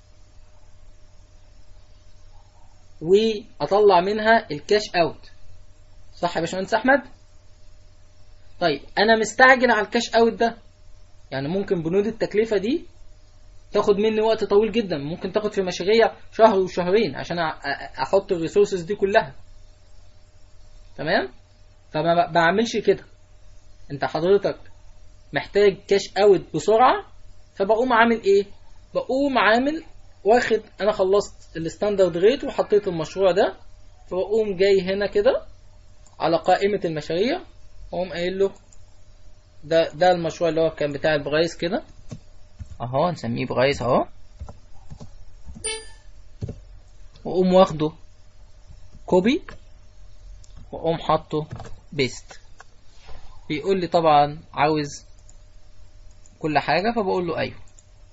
واطلع منها الكاش اوت صح يا باشمهندس احمد طيب انا مستعجل على الكاش اوت ده يعني ممكن بنود التكلفة دي تاخد مني وقت طويل جدا ممكن تاخد في مشاريع شهر وشهرين عشان أ- أ- احط الريسورسز دي كلها تمام فما ب- بعملش كده انت حضرتك محتاج كاش اوت بسرعه فبقوم عامل ايه بقوم عامل واخد انا خلصت الستاندرد ريت وحطيت المشروع ده فبقوم جاي هنا كده على قائمه المشاريع واقوم قايل له ده ده المشروع اللي هو كان بتاع البرايس كده اهو نسميه برايس اهو واقوم واخده كوبي واقوم حاطه بيست بيقول لي طبعا عاوز كل حاجة فبقول له ايوه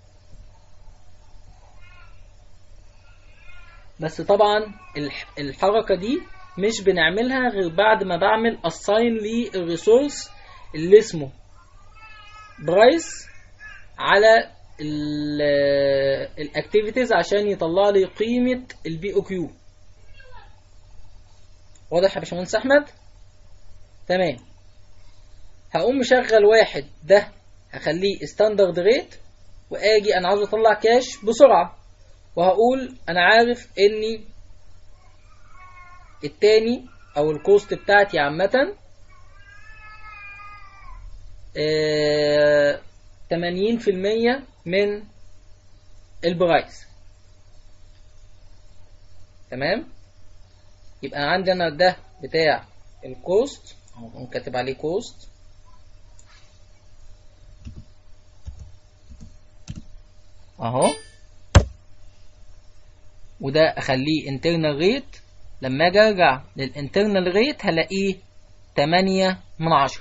بس طبعا الح- الحركة دي مش بنعملها غير بعد ما بعمل assign للريسورس اللي اسمه برايس على الاكتيفيتيز عشان يطلع لي قيمة البي او كيو واضح يا باشمهندس احمد تمام هقوم مشغل واحد ده هخليه ستاندرد ريت واجي انا عاوز اطلع كاش بسرعة وهقول انا عارف اني التاني او الكوست بتاعتي عامة تمانين في المية من البرايس تمام يبقى عندي انا ده بتاع الكوست اهو كاتب عليه كوست اهو وده اخليه internal rate لما اجي ارجع للانترنال ريت هلاقيه 8 من 10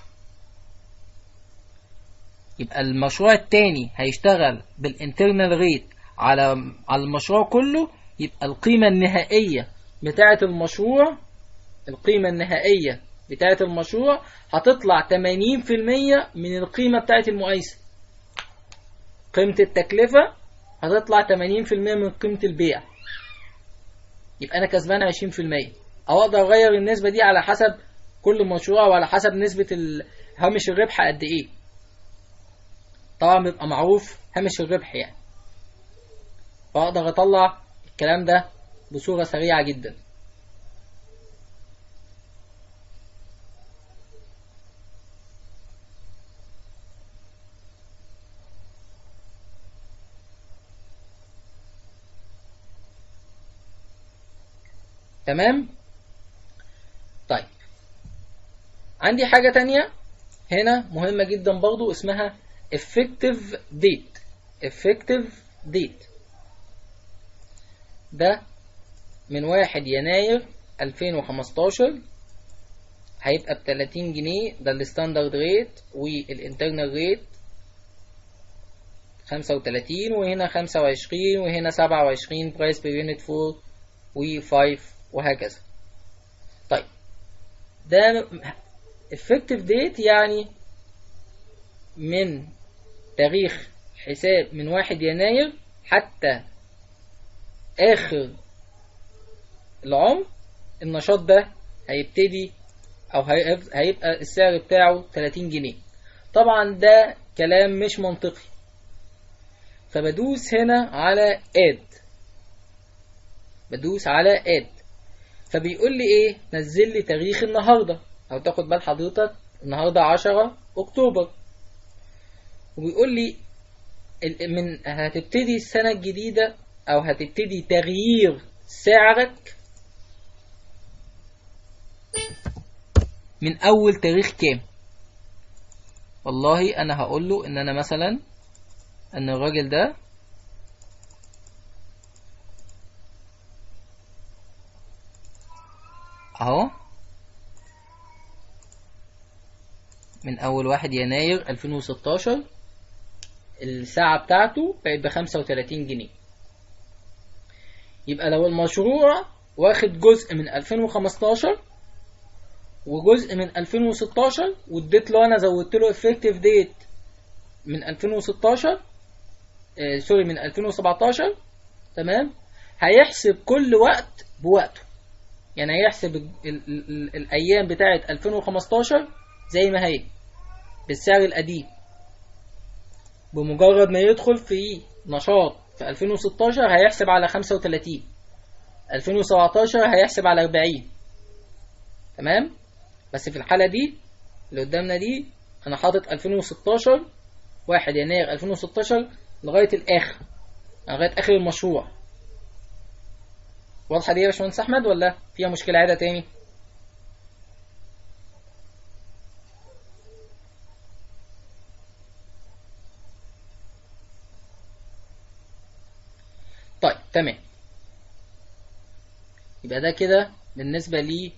يبقى المشروع التاني هيشتغل بالانترنال ريت على على المشروع كله يبقى القيمة النهائية بتاعة المشروع القيمة النهائية بتاعة المشروع هتطلع 80% من القيمة بتاعة المقايسة قيمة التكلفة هتطلع 80% من قيمة البيع يبقى أنا كسبان 20% أو أقدر أغير النسبة دي على حسب كل مشروع وعلى حسب نسبة ال- هامش الربح قد إيه طبعا بيبقى معروف هامش الربح يعني فأقدر أطلع الكلام ده بصورة سريعة جدا تمام طيب عندي حاجة تانية هنا مهمة جدا برضو اسمها effective date effective date ده من واحد يناير 2015 هيبقى ب 30 جنيه ده الستاندرد ريت والانترنال ريت 35 وهنا 25 وهنا 27 برايس بير يونت 4 و5 وهكذا طيب ده effective date يعني من تاريخ حساب من واحد يناير حتى آخر العمر النشاط ده هيبتدي أو هيبقى هيبقى السعر بتاعه 30 جنيه طبعا ده كلام مش منطقي فبدوس هنا على add بدوس على add فبيقول لي ايه نزل لي تاريخ النهارده او تاخد بال حضرتك النهارده 10 اكتوبر وبيقول لي ال- من هتبتدي السنة الجديدة او هتبتدي تغيير سعرك من اول تاريخ كام والله انا هقول له ان انا مثلا ان الراجل ده اهو من اول واحد يناير 2016 الساعة بتاعته بقت بخمسة وتلاتين جنيه يبقى لو المشروع واخد جزء من 2015 وجزء من 2016 واديت له انا زودت له effective date من 2016 آه سوري من 2017 تمام هيحسب كل وقت بوقته يعني هيحسب ال ال ال الايام بتاعه 2015 زي ما هي بالسعر القديم بمجرد ما يدخل في نشاط في 2016 هيحسب على 35 2017 هيحسب على 40 تمام بس في الحالة دي اللي قدامنا دي انا حاطط 2016 1 يناير 2016 لغاية الاخر لغاية اخر المشروع واضحة دي يا باشمهندس احمد ولا فيها مشكلة عادة تاني طيب تمام يبقى ده كده بالنسبة لي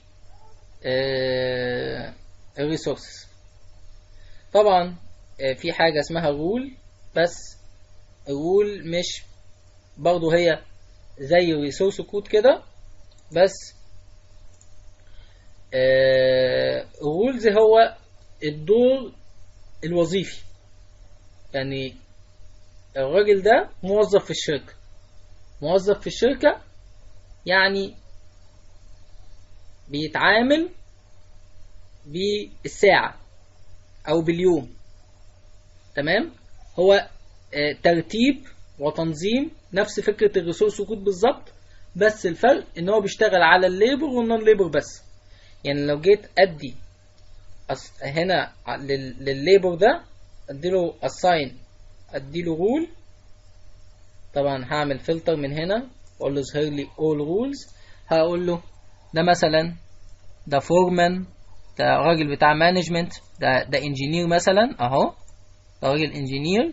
الريسورسز طبعا آه، في حاجة اسمها رول بس الرول مش برضو هي زي الريسورس كود كده بس الرولز هو الدور الوظيفي يعني الراجل ده موظف في الشركة موظف في الشركة يعني بيتعامل بالساعة أو باليوم تمام هو آه، ترتيب وتنظيم نفس فكرة الريسورس كود بالظبط بس الفرق ان هو بيشتغل على الليبر والنون ليبر بس يعني لو جيت ادي أس- هنا ع- لل- للليبر ده اديله assign اديله رول طبعا هعمل فلتر من هنا واقول له ظهر لي all rules هقول له ده مثلا ده فورمان ده راجل بتاع مانجمنت ده ده انجينير مثلا اهو ده راجل انجينير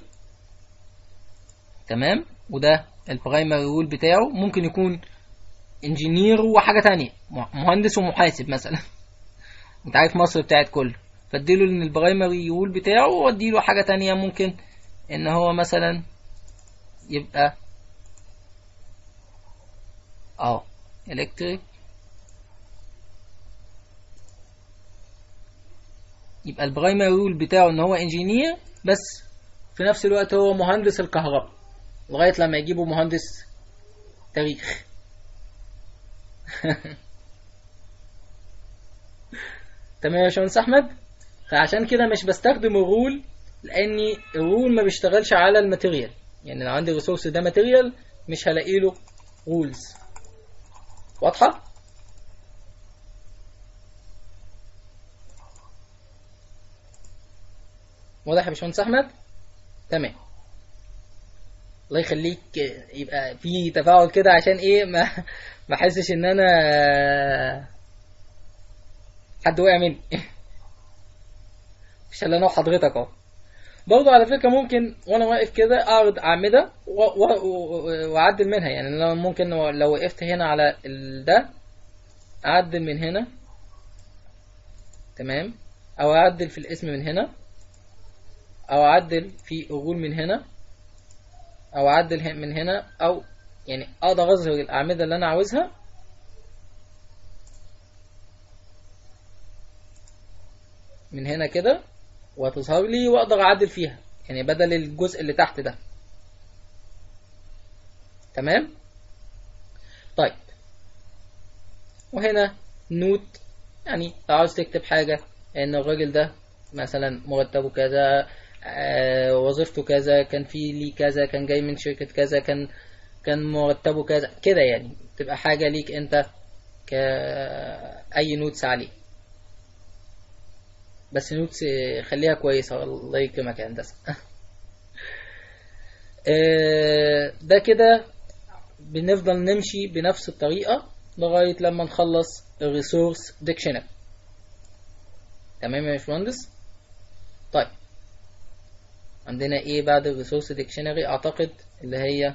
تمام وده البرايمري رول بتاعه ممكن يكون انجينير وحاجة تانية مهندس ومحاسب مثلا انت عارف مصر بتاعت كله فاديله ان البرايمري رول بتاعه واديله حاجة تانية ممكن ان هو مثلا يبقى اهو electric يبقى البرايمري رول بتاعه ان هو انجينير بس في نفس الوقت هو مهندس الكهرباء لغاية لما يجيبوا مهندس تاريخ تمام يا باشمهندس احمد فعشان كده مش بستخدم الرول لاني الرول ما بيشتغلش على الماتيريال يعني لو عندي الريسورس ده ماتيريال مش هلاقي له رولز واضحه واضح يا باشمهندس احمد تمام الله يخليك يبقى في تفاعل كده عشان ايه ما ما احسش ان انا حد وقع مني مش الا انا وحضرتك اهو برضه على فكره ممكن وانا واقف كده اعرض اعمده و- و- و- واعدل منها يعني انا ممكن لو وقفت هنا على ال- ده اعدل من هنا تمام او اعدل في الاسم من هنا او اعدل في الرول من هنا او اعدل ه- من هنا او يعني اقدر اظهر الاعمده اللي انا عاوزها من هنا كده وهتظهر لي واقدر اعدل فيها يعني بدل الجزء اللي تحت ده تمام طيب وهنا نوت يعني لو عاوز تكتب حاجة ان الراجل ده مثلا مرتبه كذا آه، وظيفته كذا كان في ليه كذا كان جاي من شركة كذا كان كان مرتبه كذا كده يعني تبقى حاجة ليك انت كأي نوتس عليه بس نوتس خليها كويسة الله يكرمك يا هندسة آه، ده كده بنفضل نمشي بنفس الطريقة لغاية لما نخلص الريسورس ديكشنري تمام يا باشمهندس طيب عندنا ايه بعد الريسورس ديكشنري اعتقد اللي هي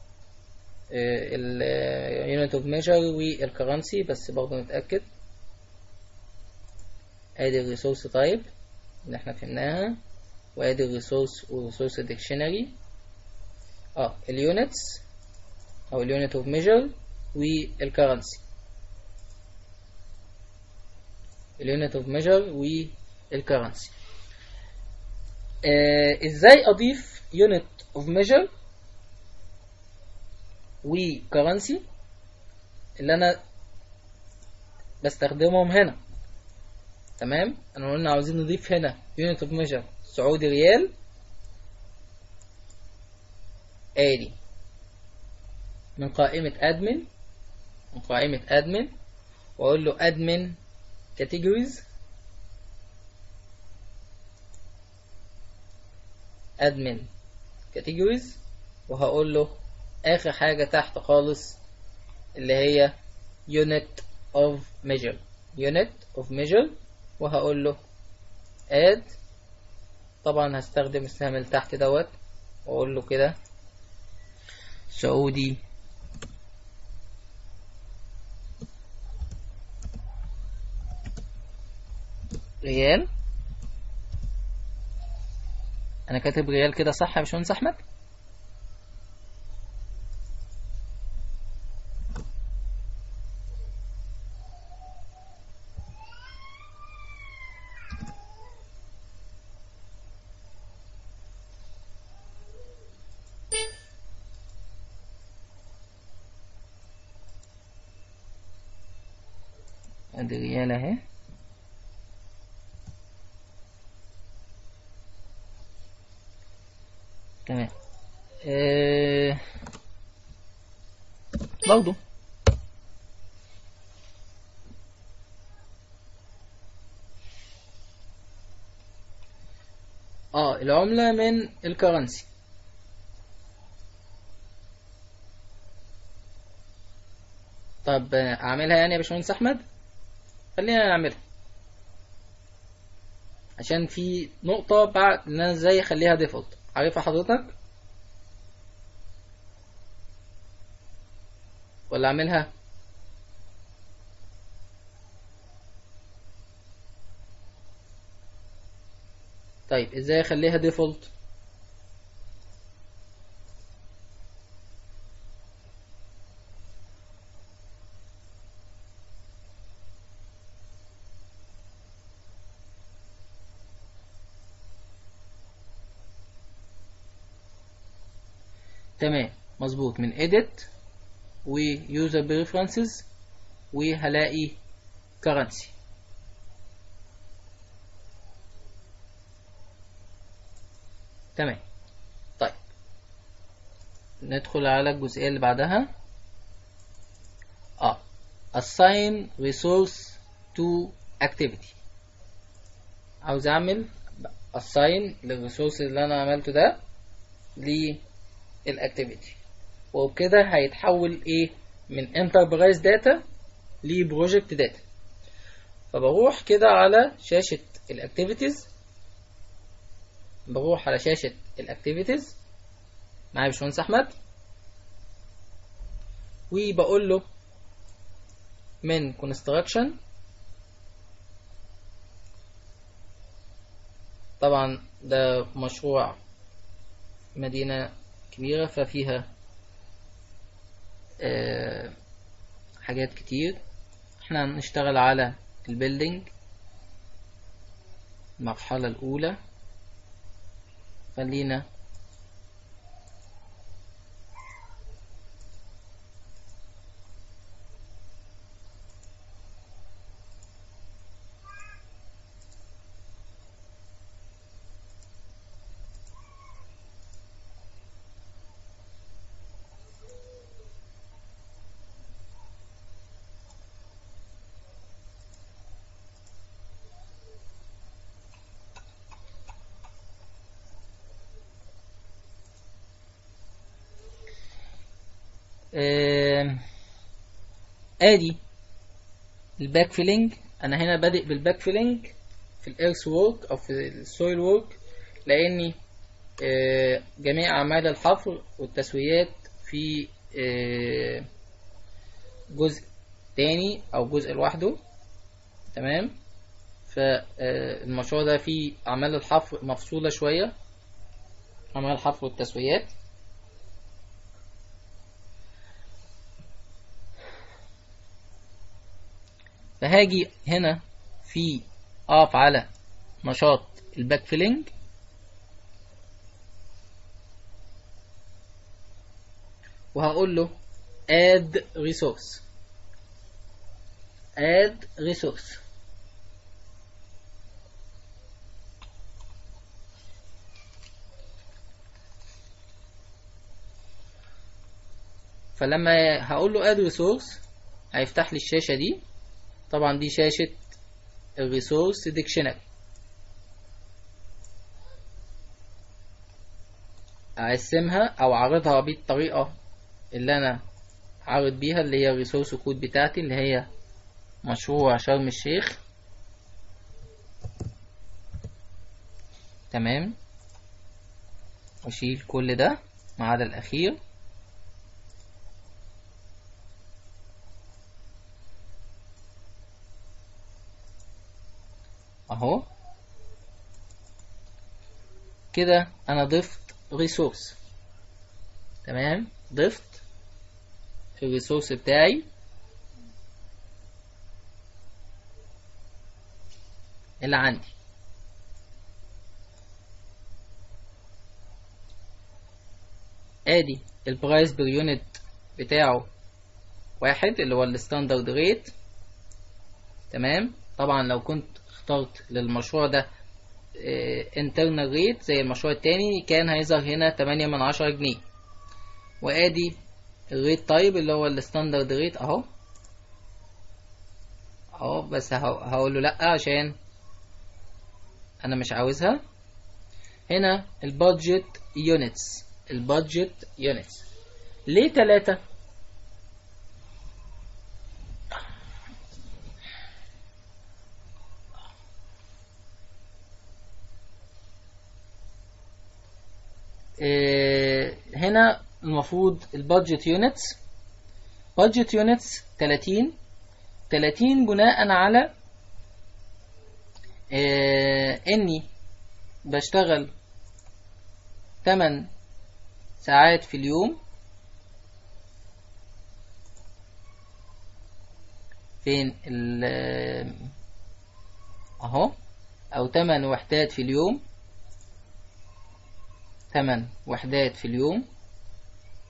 اليونت اوف ميجر والكرنسي بس برضه نتأكد ادي الريسورس تايب اللي احنا فهمناها وادي الريسورس والريسورس ديكشنري اه اليونتس او اليونت اوف ميجر والكرنسي اليونت اوف ميجر والكرنسي آه ازاي اضيف يونت اوف ميجر وكرنسي اللي انا بستخدمهم هنا تمام انا قلنا عاوزين نضيف هنا يونت اوف ميجر سعودي ريال ادي من قائمة admin من قائمة admin واقول له admin categories admin categories وهقول له اخر حاجة تحت خالص اللي هي unit of measure unit of measure وهقول له add طبعا هستخدم السهم اللي تحت دوت واقول له كده سعودي ريال انا كاتب ريال كده صح يا باشمهندس احمد ادي ريال اهي تمام آه... برضو اه العملة من الكرنسي طب آه، اعملها يعني يا باشمهندس احمد خلينا نعملها عشان في نقطة بعد ان انا ازاي اخليها ديفولت عارفها حضرتك ولا اعملها طيب ازاي اخليها ديفولت تمام مظبوط من edit و user preferences وهلاقي currency تمام طيب ندخل على الجزئية اللي بعدها اه assign resource to activity عاوز اعمل assign للريسورس اللي انا عملته ده للاكتيفيتي وبكده هيتحول ايه من enterprise data لبروجكت داتا فبروح كده على شاشة الاكتيفيتيز بروح على شاشة الاكتيفيتيز معايا باشمهندس احمد وبقول له من construction طبعا ده مشروع مدينة كبيرة ففيها آه حاجات كتير احنا هنشتغل على البيلدينج المرحلة الأولى خلينا آه، ادي الباك فيلينج انا هنا بادئ بالباك فيلينج في الايرث وورك او في السويل وورك لاني آه، جميع اعمال الحفر والتسويات في آه، جزء تاني او جزء لوحده تمام فالمشروع ده فيه اعمال الحفر مفصولة شوية اعمال الحفر والتسويات فهاجي هنا في اقف على نشاط الباك فيلينج وهقول له add resource add resource فلما هقول له add resource هيفتح لي الشاشة دي طبعا دي شاشة الريسورس ديكشنري اقسمها او اعرضها بالطريقة اللي انا عارض بيها اللي هي الريسورس كود بتاعتي اللي هي مشروع شرم الشيخ تمام اشيل كل ده ما عدا الاخير اهو كده انا ضفت ريسورس تمام ضفت الريسورس بتاعي اللي عندي ادي البرايس بير يونت بتاعه واحد اللي هو الستاندرد ريت تمام طبعا لو كنت اخترت للمشروع ده انترنال ريت زي المشروع التاني كان هيظهر هنا 8 من 10 جنيه وادي الريت تايب اللي هو الستاندرد ريت اهو اهو بس هقول له لا عشان انا مش عاوزها هنا البادجت يونتس البادجت يونتس ليه تلاتة هنا المفروض البادجت يونتس بادجت يونتس 30 30 بناء على اني بشتغل 8 ساعات في اليوم فين ال اهو او 8 وحدات في اليوم 8 وحدات في اليوم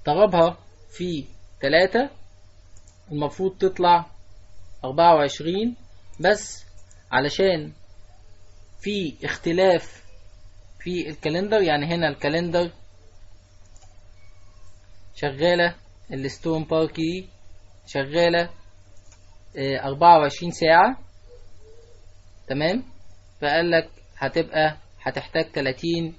ضربها في تلاتة المفروض تطلع أربعة وعشرين بس علشان في اختلاف في الكالندر يعني هنا الكالندر شغالة الستون بارك دي شغالة أربعة وعشرين ساعة تمام فقال لك هتبقى هتحتاج تلاتين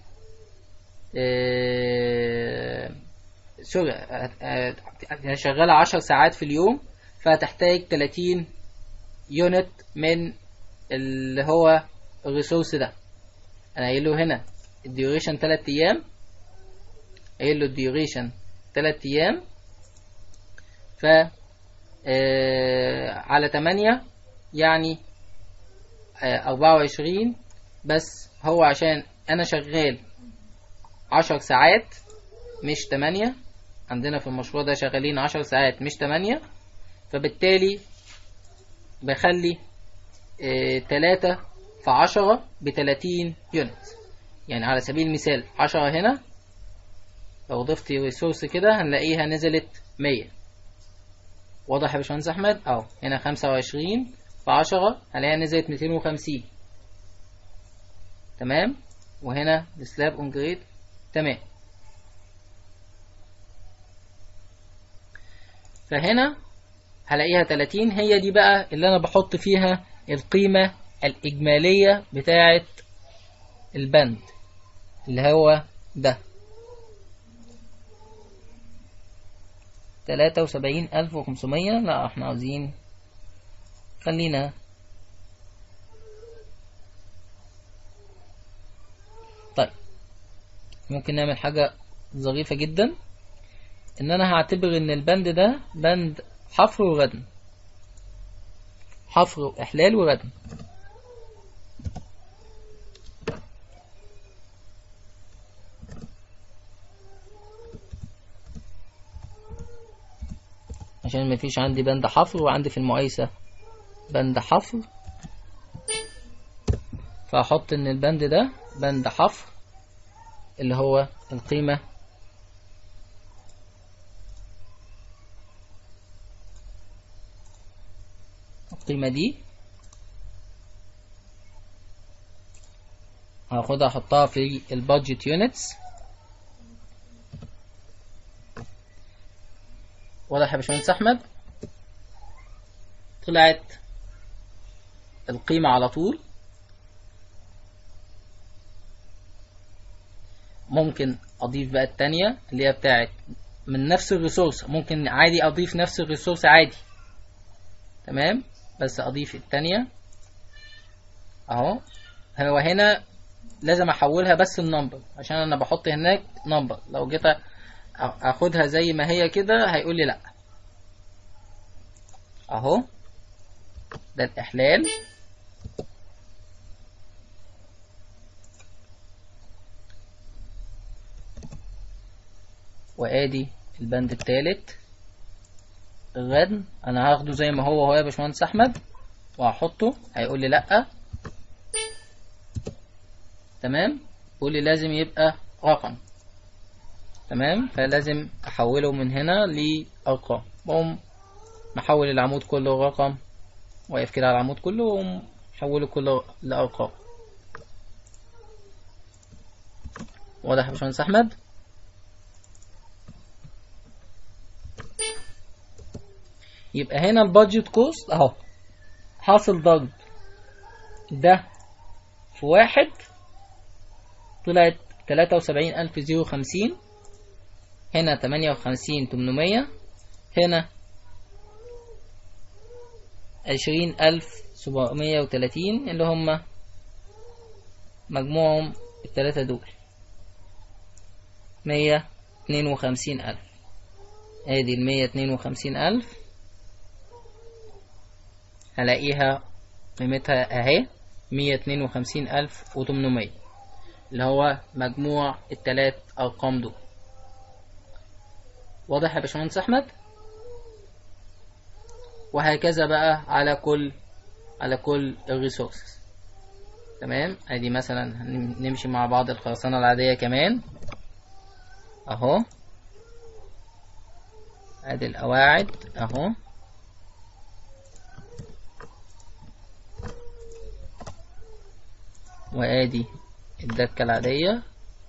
سوري هي شغالة عشر ساعات في اليوم فهتحتاج تلاتين يونت من اللي هو الريسورس ده انا قايل له هنا الديوريشن 3 ايام قايل له الديوريشن 3 ايام ف آه على 8 يعني آه 24 بس هو عشان انا شغال 10 ساعات مش 8 عندنا في المشروع ده شغالين 10 ساعات مش 8 فبالتالي بخلي آه 3 في 10 ب 30 يونت يعني على سبيل المثال 10 هنا لو ضفت ريسورس كده هنلاقيها نزلت 100 واضح يا باشمهندس احمد اهو هنا 25 في 10 هنلاقيها نزلت 250 تمام وهنا السلاب اون جريد تمام فهنا هلاقيها 30 هي دي بقى اللي انا بحط فيها القيمة الإجمالية بتاعة البند اللي هو ده تلاتة وسبعين ألف وخمسمية لا احنا عاوزين خلينا طيب ممكن نعمل حاجة ظريفة جدا ان انا هعتبر ان البند ده بند حفر وردم حفر واحلال وردم عشان ما فيش عندي بند حفر وعندي في المقايسة بند حفر فأحط إن البند ده بند حفر اللي هو القيمة القيمة دي هاخدها احطها في البادجت يونتس واضح يا باشمهندس احمد طلعت القيمة على طول ممكن اضيف بقى التانية اللي هي بتاعت من نفس الريسورس ممكن عادي اضيف نفس الريسورس عادي تمام بس اضيف التانية اهو هو هنا لازم احولها بس النمبر عشان انا بحط هناك نمبر لو جيت اخدها زي ما هي كده هيقول لي لا اهو ده الاحلال وادي البند التالت الردم انا هاخده زي ما هو هو يا باشمهندس احمد وهحطه هيقول لي لا تمام يقول لي لازم يبقى رقم تمام فلازم احوله من هنا لارقام بقوم محول العمود كله رقم واقف كده على العمود كله واقوم محوله كله لارقام واضح يا باشمهندس احمد يبقى هنا البادجت كوست اهو حاصل ضرب ده في واحد طلعت تلاتة وسبعين ألف زيرو خمسين هنا تمانية وخمسين تمنمية هنا عشرين ألف سبعمية وتلاتين اللي هما مجموعهم التلاتة دول مية اتنين وخمسين ألف ادي المية اتنين وخمسين ألف هلاقيها قيمتها اهي مية اتنين وخمسين ألف وتمنمية اللي هو مجموع التلات أرقام دول واضح يا باشمهندس أحمد وهكذا بقى على كل على كل الريسورسز تمام ادي مثلا نمشي مع بعض الخرسانة العادية كمان اهو ادي القواعد اهو وادي الدكة العادية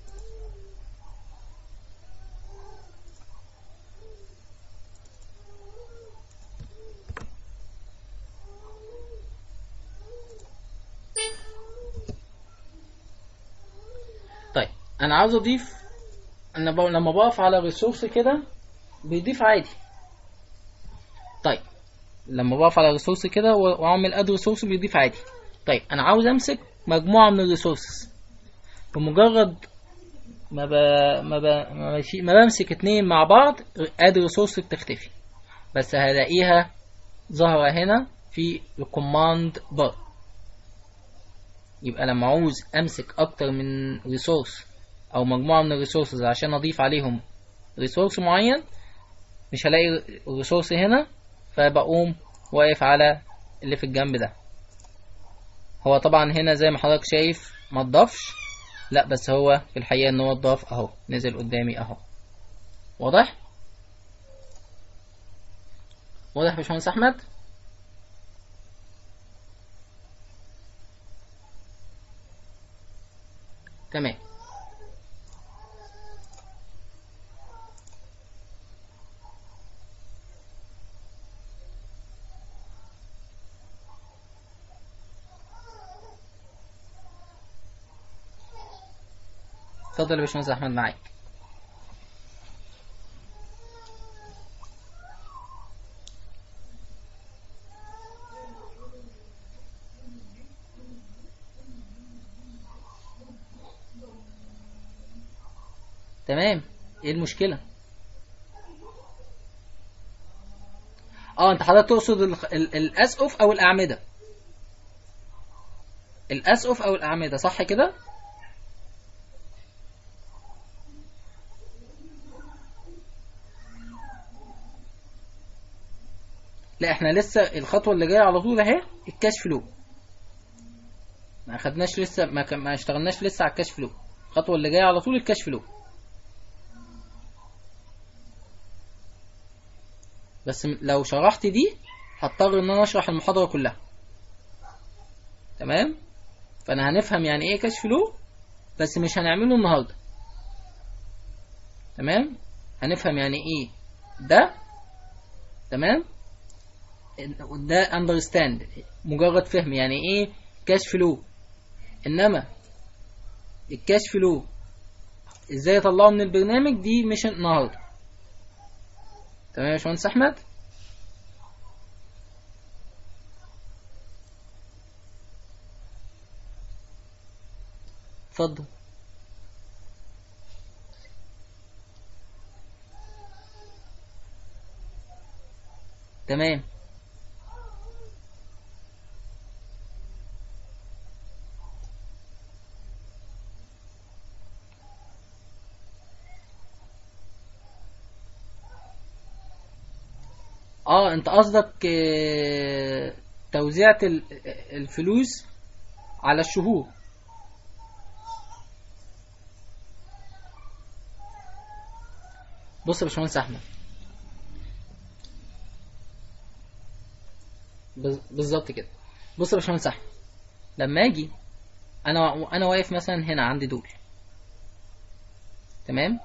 طيب انا عاوز اضيف انا ب... لما بقف على ريسورس كده بيضيف عادي طيب لما بقف على ريسورس كده و- واعمل اد ريسورس بيضيف عادي طيب انا عاوز امسك مجموعه من الريسورسز بمجرد ما ب... ما, ب... ما, ماشي... ما بمسك اتنين مع بعض اد ريسورس بتختفي بس هلاقيها ظاهره هنا في الكوماند بار يبقى لما عاوز امسك اكتر من ريسورس او مجموعه من الريسورسز عشان اضيف عليهم ريسورس معين مش هلاقي الريسورس هنا فبقوم واقف على اللي في الجنب ده هو طبعا هنا زي ما حضرتك شايف ما اتضافش لا بس هو في الحقيقه ان هو اتضاف اهو نزل قدامي اهو واضح واضح يا باشمهندس احمد تمام اتفضل يا باشمهندس احمد معاك تمام ايه المشكلة اه انت حضرتك تقصد ال- ال- الاسقف او الاعمدة الاسقف او الاعمدة صح كده لا احنا لسه الخطوة اللي جاية على طول اهي الكاش فلو ما اخدناش لسه ما, كان- ما اشتغلناش لسه على الكاش فلو الخطوة اللي جاية على طول الكاش فلو بس م- لو شرحت دي هضطر ان انا اشرح المحاضرة كلها تمام فانا هنفهم يعني ايه كاش فلو بس مش هنعمله النهارده تمام هنفهم يعني ايه ده تمام ده understand مجرد فهم يعني ايه كاش فلو انما الكاش فلو ازاي اطلعه من البرنامج دي مش النهارده تمام يا باشمهندس احمد اتفضل تمام اه انت قصدك آه، توزيعة ال- الفلوس على الشهور بص يا باشمهندس احمد بز- بالظبط كده بص يا باشمهندس احمد لما اجي انا انا واقف مثلا هنا عندي دول تمام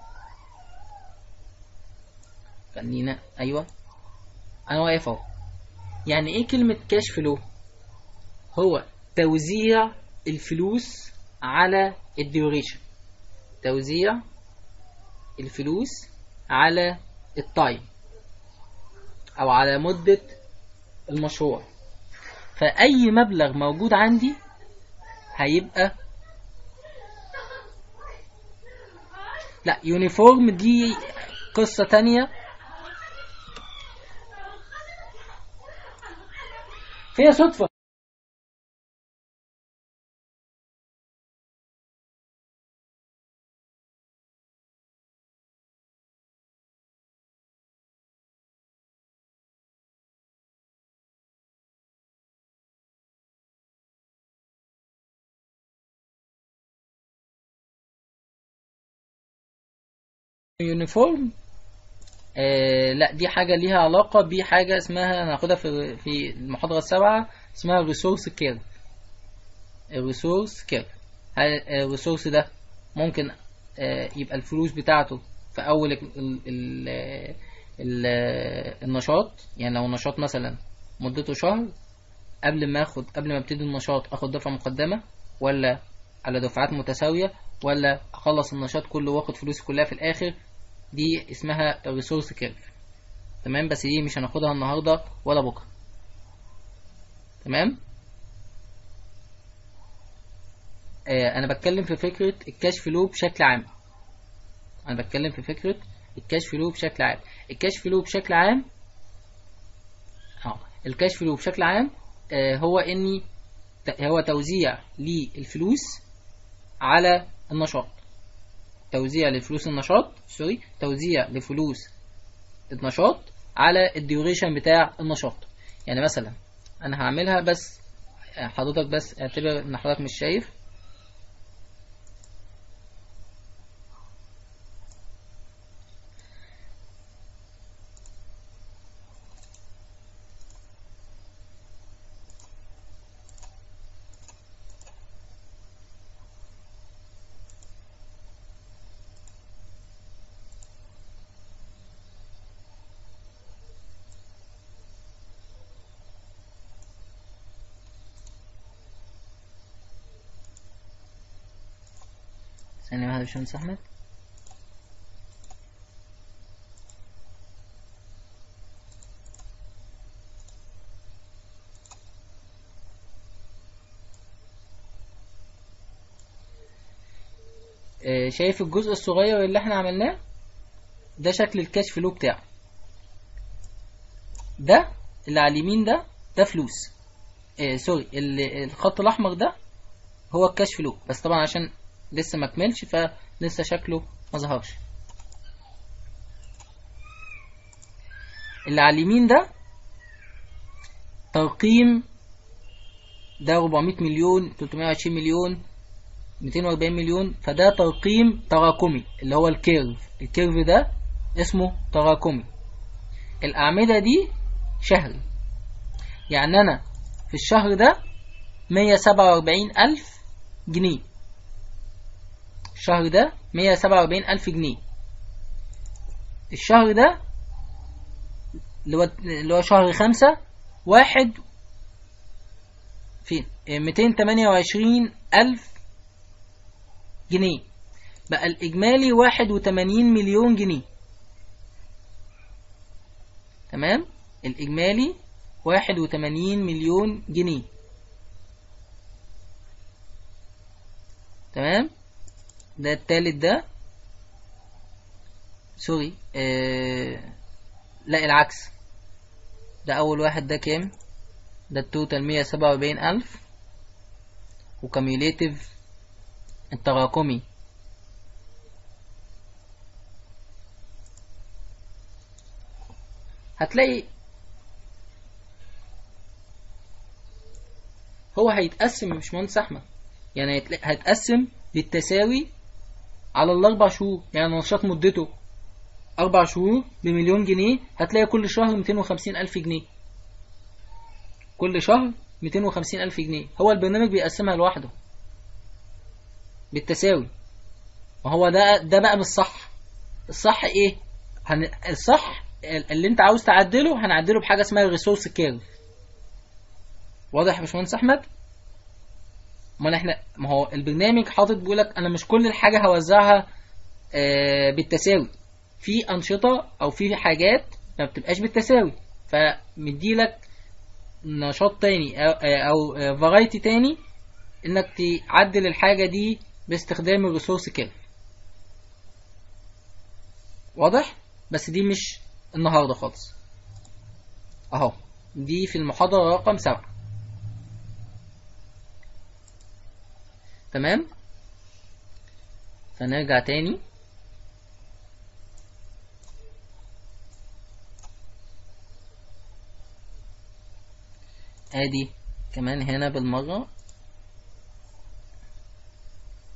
خلينا ايوه انا واقف اهو يعني ايه كلمة كاش فلو هو توزيع الفلوس على الديوريشن توزيع الفلوس على التايم او على مدة المشروع فأي مبلغ موجود عندي هيبقى لا يونيفورم دي قصة تانية فيها صدفة يونيفورم آه لا دي حاجة ليها علاقة بحاجة اسمها هناخدها في في المحاضرة السابعة اسمها الريسورس كيرف الريسورس كيرف الريسورس ده ممكن آه يبقى الفلوس بتاعته في أول ال ال ال النشاط يعني لو النشاط مثلا مدته شهر قبل ما اخد قبل ما ابتدي النشاط اخد دفعة مقدمة ولا على دفعات متساوية ولا اخلص النشاط كله واخد فلوسي كلها في الاخر دي اسمها الريسورس كيرف تمام بس دي مش هناخدها النهاردة ولا بكرة تمام آه انا بتكلم في فكرة الكاش فلو بشكل عام انا بتكلم في فكرة الكاش فلو بشكل عام الكاش فلو بشكل عام اه الكاش فلو بشكل عام آه هو اني هو توزيع للفلوس على النشاط توزيع لفلوس النشاط سوري توزيع لفلوس النشاط على الديوريشن بتاع النشاط يعني مثلا انا هعملها بس حضرتك بس اعتبر ان حضرتك مش شايف ثانية واحدة يا باشمهندس أحمد آه، شايف الجزء الصغير اللي احنا عملناه ده شكل الكاش فلو بتاعه ده اللي على اليمين ده ده فلوس آه سوري ال- الخط الاحمر ده هو الكاش فلو بس طبعا عشان لسه ما كملش فلسه شكله ما ظهرش اللي على اليمين ده ترقيم ده 400 مليون 320 مليون 240 مليون فده ترقيم تراكمي اللي هو الكيرف الكيرف ده اسمه تراكمي الأعمدة دي شهري يعني أنا في الشهر ده 147 ألف جنيه الشهر ده 147 ألف جنيه الشهر ده اللي هو اللي هو شهر خمسة واحد فين 228 ألف جنيه بقى الإجمالي واحد وتمانين مليون جنيه تمام الإجمالي واحد وتمانين مليون جنيه تمام ده التالت ده سوري آه... لا العكس ده أول واحد ده كام ده التوتال مية سبعة وأربعين ألف وكميوليتيف التراكمي هتلاقي هو هيتقسم يا باشمهندس احمد يعني هيتلا- هيتقسم بالتساوي على الاربع شهور يعني نشاط مدته اربع شهور بمليون جنيه هتلاقي كل شهر 250 الف جنيه كل شهر 250 الف جنيه هو البرنامج بيقسمها لوحده بالتساوي ما هو ده ده بقى بالصح الصح ايه هن... الصح اللي انت عاوز تعدله هنعدله بحاجه اسمها الريسورس كيرف واضح يا باشمهندس احمد امال احنا ما هو البرنامج حاطط بيقول لك انا مش كل الحاجه هوزعها آه بالتساوي في انشطه او في حاجات ما بتبقاش بالتساوي فمديلك نشاط تاني او او فرايتي تاني انك تعدل الحاجه دي باستخدام الريسورس كيرف واضح بس دي مش النهارده خالص اهو دي في المحاضره رقم سبعة تمام فنرجع تاني ادي كمان هنا بالمرة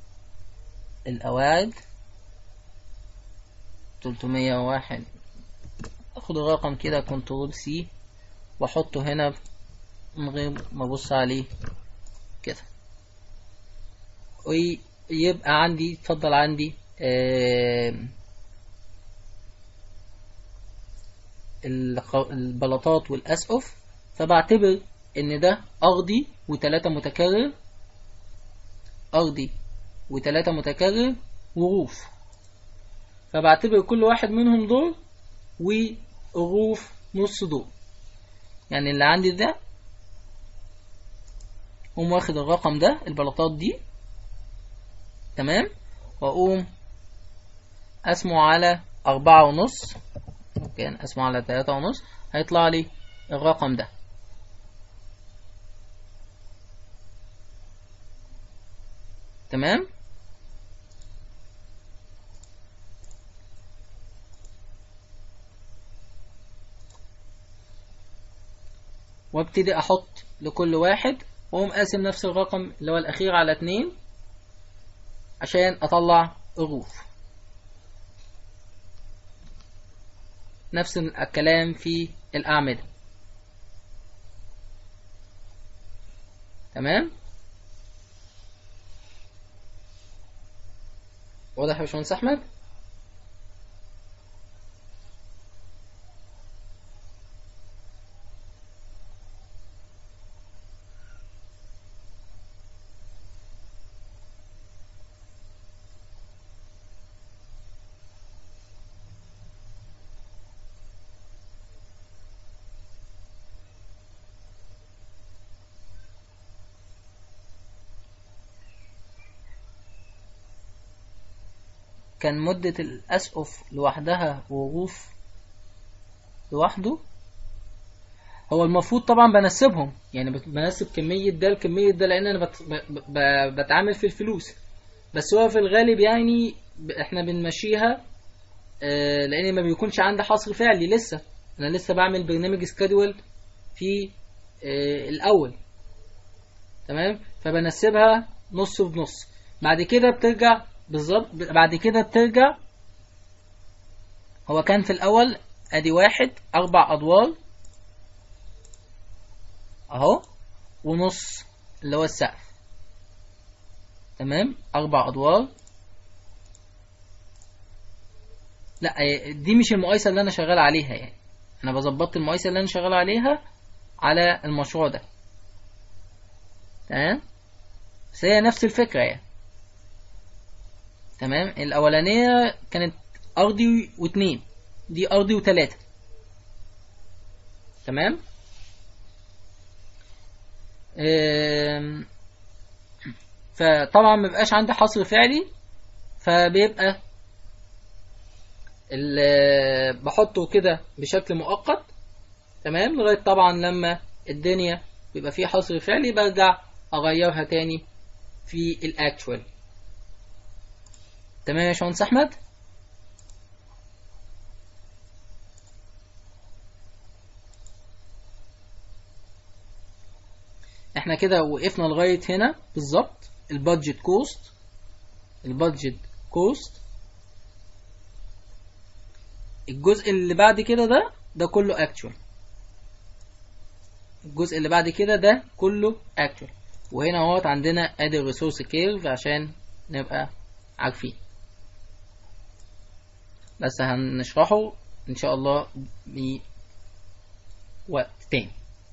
القواعد تلتمية واحد اخد الرقم كده كنترول سي واحطه هنا من غير ما ابص عليه كده ويبقى عندي اتفضل عندي آم، الخ- البلاطات والأسقف فبعتبر إن ده أرضي وتلاتة متكرر أرضي وتلاتة متكرر وروف فبعتبر كل واحد منهم دور والروف نص دور يعني اللي عندي ده أقوم واخد الرقم ده البلاطات دي تمام وأقوم أسمه على أربعة ونص كان أسمه على تلاتة ونص هيطلع لي الرقم ده تمام وابتدي احط لكل واحد واقوم قاسم نفس الرقم اللي هو الاخير على اتنين عشان اطلع الروف نفس الكلام في الاعمدة تمام واضح يا باشمهندس احمد كان مدة الأسقف لوحدها وغوف لوحده هو المفروض طبعا بنسبهم يعني بت- بنسب كمية ده لكمية ده لأن أنا بت... ب... ب... بتعامل في الفلوس بس هو في الغالب يعني ب- احنا بنمشيها آه، لأن ما بيكونش عندي حصر فعلي لسه أنا لسه بعمل برنامج سكادول في آه، الأول تمام فبنسبها نص بنص بعد كده بترجع بالظبط بعد كده بترجع هو كان في الأول أدي واحد أربع أدوار أهو ونص اللي هو السقف تمام أربع أدوار لا دي مش المقايسة اللي أنا شغال عليها يعني أنا بظبط المقايسة اللي أنا شغال عليها على المشروع ده تمام بس هي نفس الفكرة يعني تمام الأولانية كانت أرضي واتنين دي أرضي وتلاتة تمام آم، فطبعا مبقاش عندي حصر فعلي فبيبقى ال- بحطه كده بشكل مؤقت تمام لغاية طبعا لما الدنيا بيبقى فيه حصر فعلي برجع أغيرها تاني في الأكتوال تمام يا باشمهندس أحمد احنا كده وقفنا لغاية هنا بالظبط البادجت كوست البادجت كوست الجزء اللي بعد كده ده ده كله اكتوال الجزء اللي بعد كده ده كله اكتوال وهنا اهوت عندنا ادي الريسورس كيرف عشان نبقى عارفين بس هنشرحه ان شاء الله بوقت تاني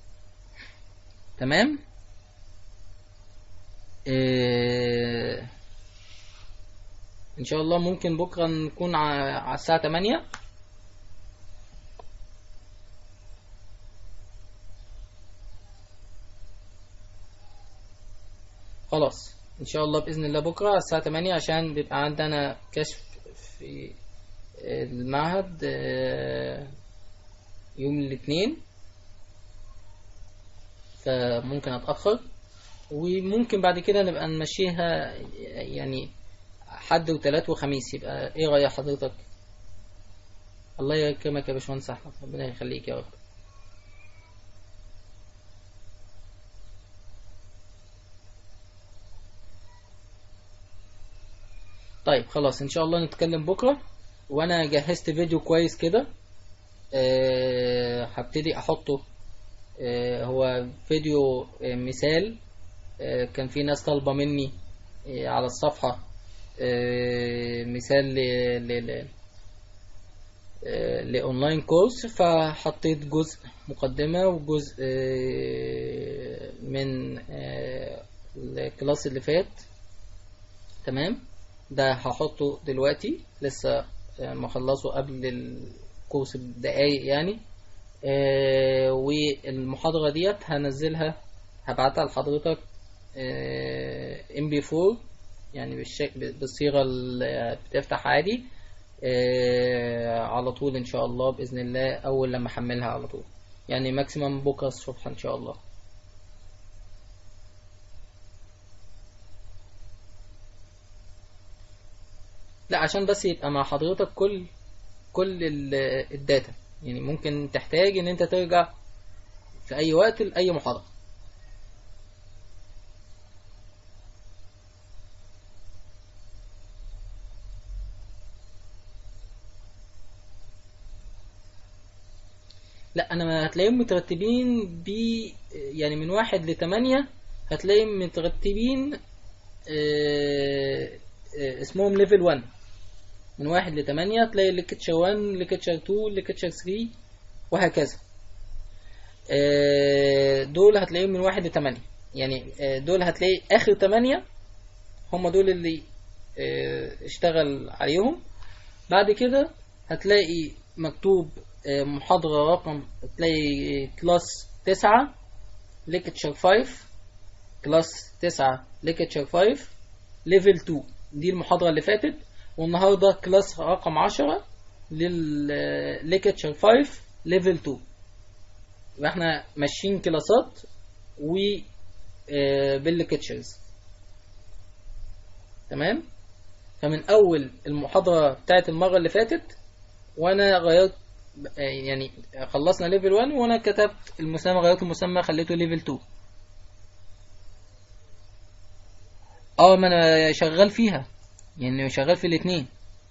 تمام إيه ان شاء الله ممكن بكره نكون ع- على الساعه 8 خلاص ان شاء الله باذن الله بكره على الساعه 8 عشان بيبقى عندنا كشف في المعهد آه، يوم الاثنين فممكن اتاخر وممكن بعد كده نبقى نمشيها يعني حد وتلات وخميس يبقى ايه رأي حضرتك الله يكرمك يا باشمهندس احمد ربنا يخليك يا رب طيب خلاص ان شاء الله نتكلم بكره وانا جهزت فيديو كويس كده آه، هبتدي احطه آه، هو فيديو آه، مثال آه، كان في ناس طالبة مني آه، على الصفحة آه، مثال ل- ل- ل- آه، لأونلاين كورس فحطيت جزء مقدمة وجزء آه، من آه، الكلاس اللي فات تمام ده هحطه دلوقتي لسه آه، مخلصه قبل الكورس بدقايق يعني آه، والمحاضرة ديت هنزلها هبعتها لحضرتك ام بي 4 يعني بالشكل بالصيغة اللي بتفتح عادي آه، على طول ان شاء الله بإذن الله اول لما احملها على طول يعني ماكسيمم بكرة الصبح ان شاء الله لا عشان بس يبقى مع حضرتك كل كل ال- الداتا يعني ممكن تحتاج ان انت ترجع في اي وقت لاي محاضرة لا انا ما هتلاقيهم مترتبين ب يعني من واحد لتمانية هتلاقيهم مترتبين آه، آه، اسمهم ليفل 1 من واحد لتمانية تلاقي ليكتشر 1 ليكتشر 2 ليكتشر 3 وهكذا آه، دول هتلاقيهم من واحد لتمانية يعني آه، دول هتلاقي آخر تمانية هم دول اللي آه، اشتغل عليهم بعد كده هتلاقي مكتوب آه، محاضرة رقم تلاقي كلاس تسعة ليكتشر 5 كلاس تسعة ليكتشر 5 ليفل 2 دي المحاضرة اللي فاتت والنهاردة كلاس رقم 10 للليكتشر 5 ليفل 2 يبقى احنا ماشيين كلاسات و آه، بالليكتشرز تمام فمن اول المحاضرة بتاعت المرة اللي فاتت وانا غيرت آه، يعني خلصنا ليفل 1 وانا كتبت المسمى غيرت المسمى خليته ليفل 2 اه ما انا شغال فيها يعني شغال في الاتنين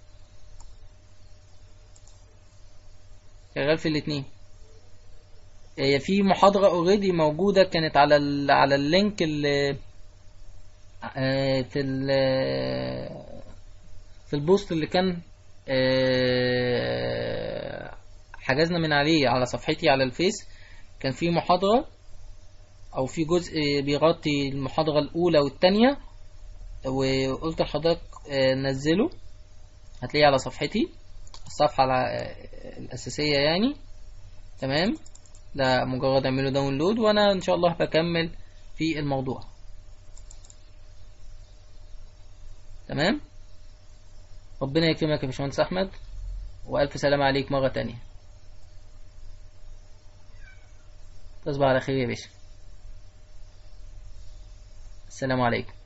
شغال في الاتنين هي في محاضرة اوريدي موجودة كانت على ال على اللينك اللي آه، في ال في البوست اللي كان آه، حجزنا من عليه على صفحتي على الفيس كان في محاضرة او في جزء بيغطي المحاضرة الاولى والتانية وقلت لحضرتك آه، نزله هتلاقيه على صفحتي الصفحة الع- آه، الأساسية يعني تمام ده مجرد اعمله داونلود وانا ان شاء الله بكمل في الموضوع تمام ربنا يكرمك يا باشمهندس احمد والف سلامة عليك مرة تانية تصبح على خير يا باشا السلام عليكم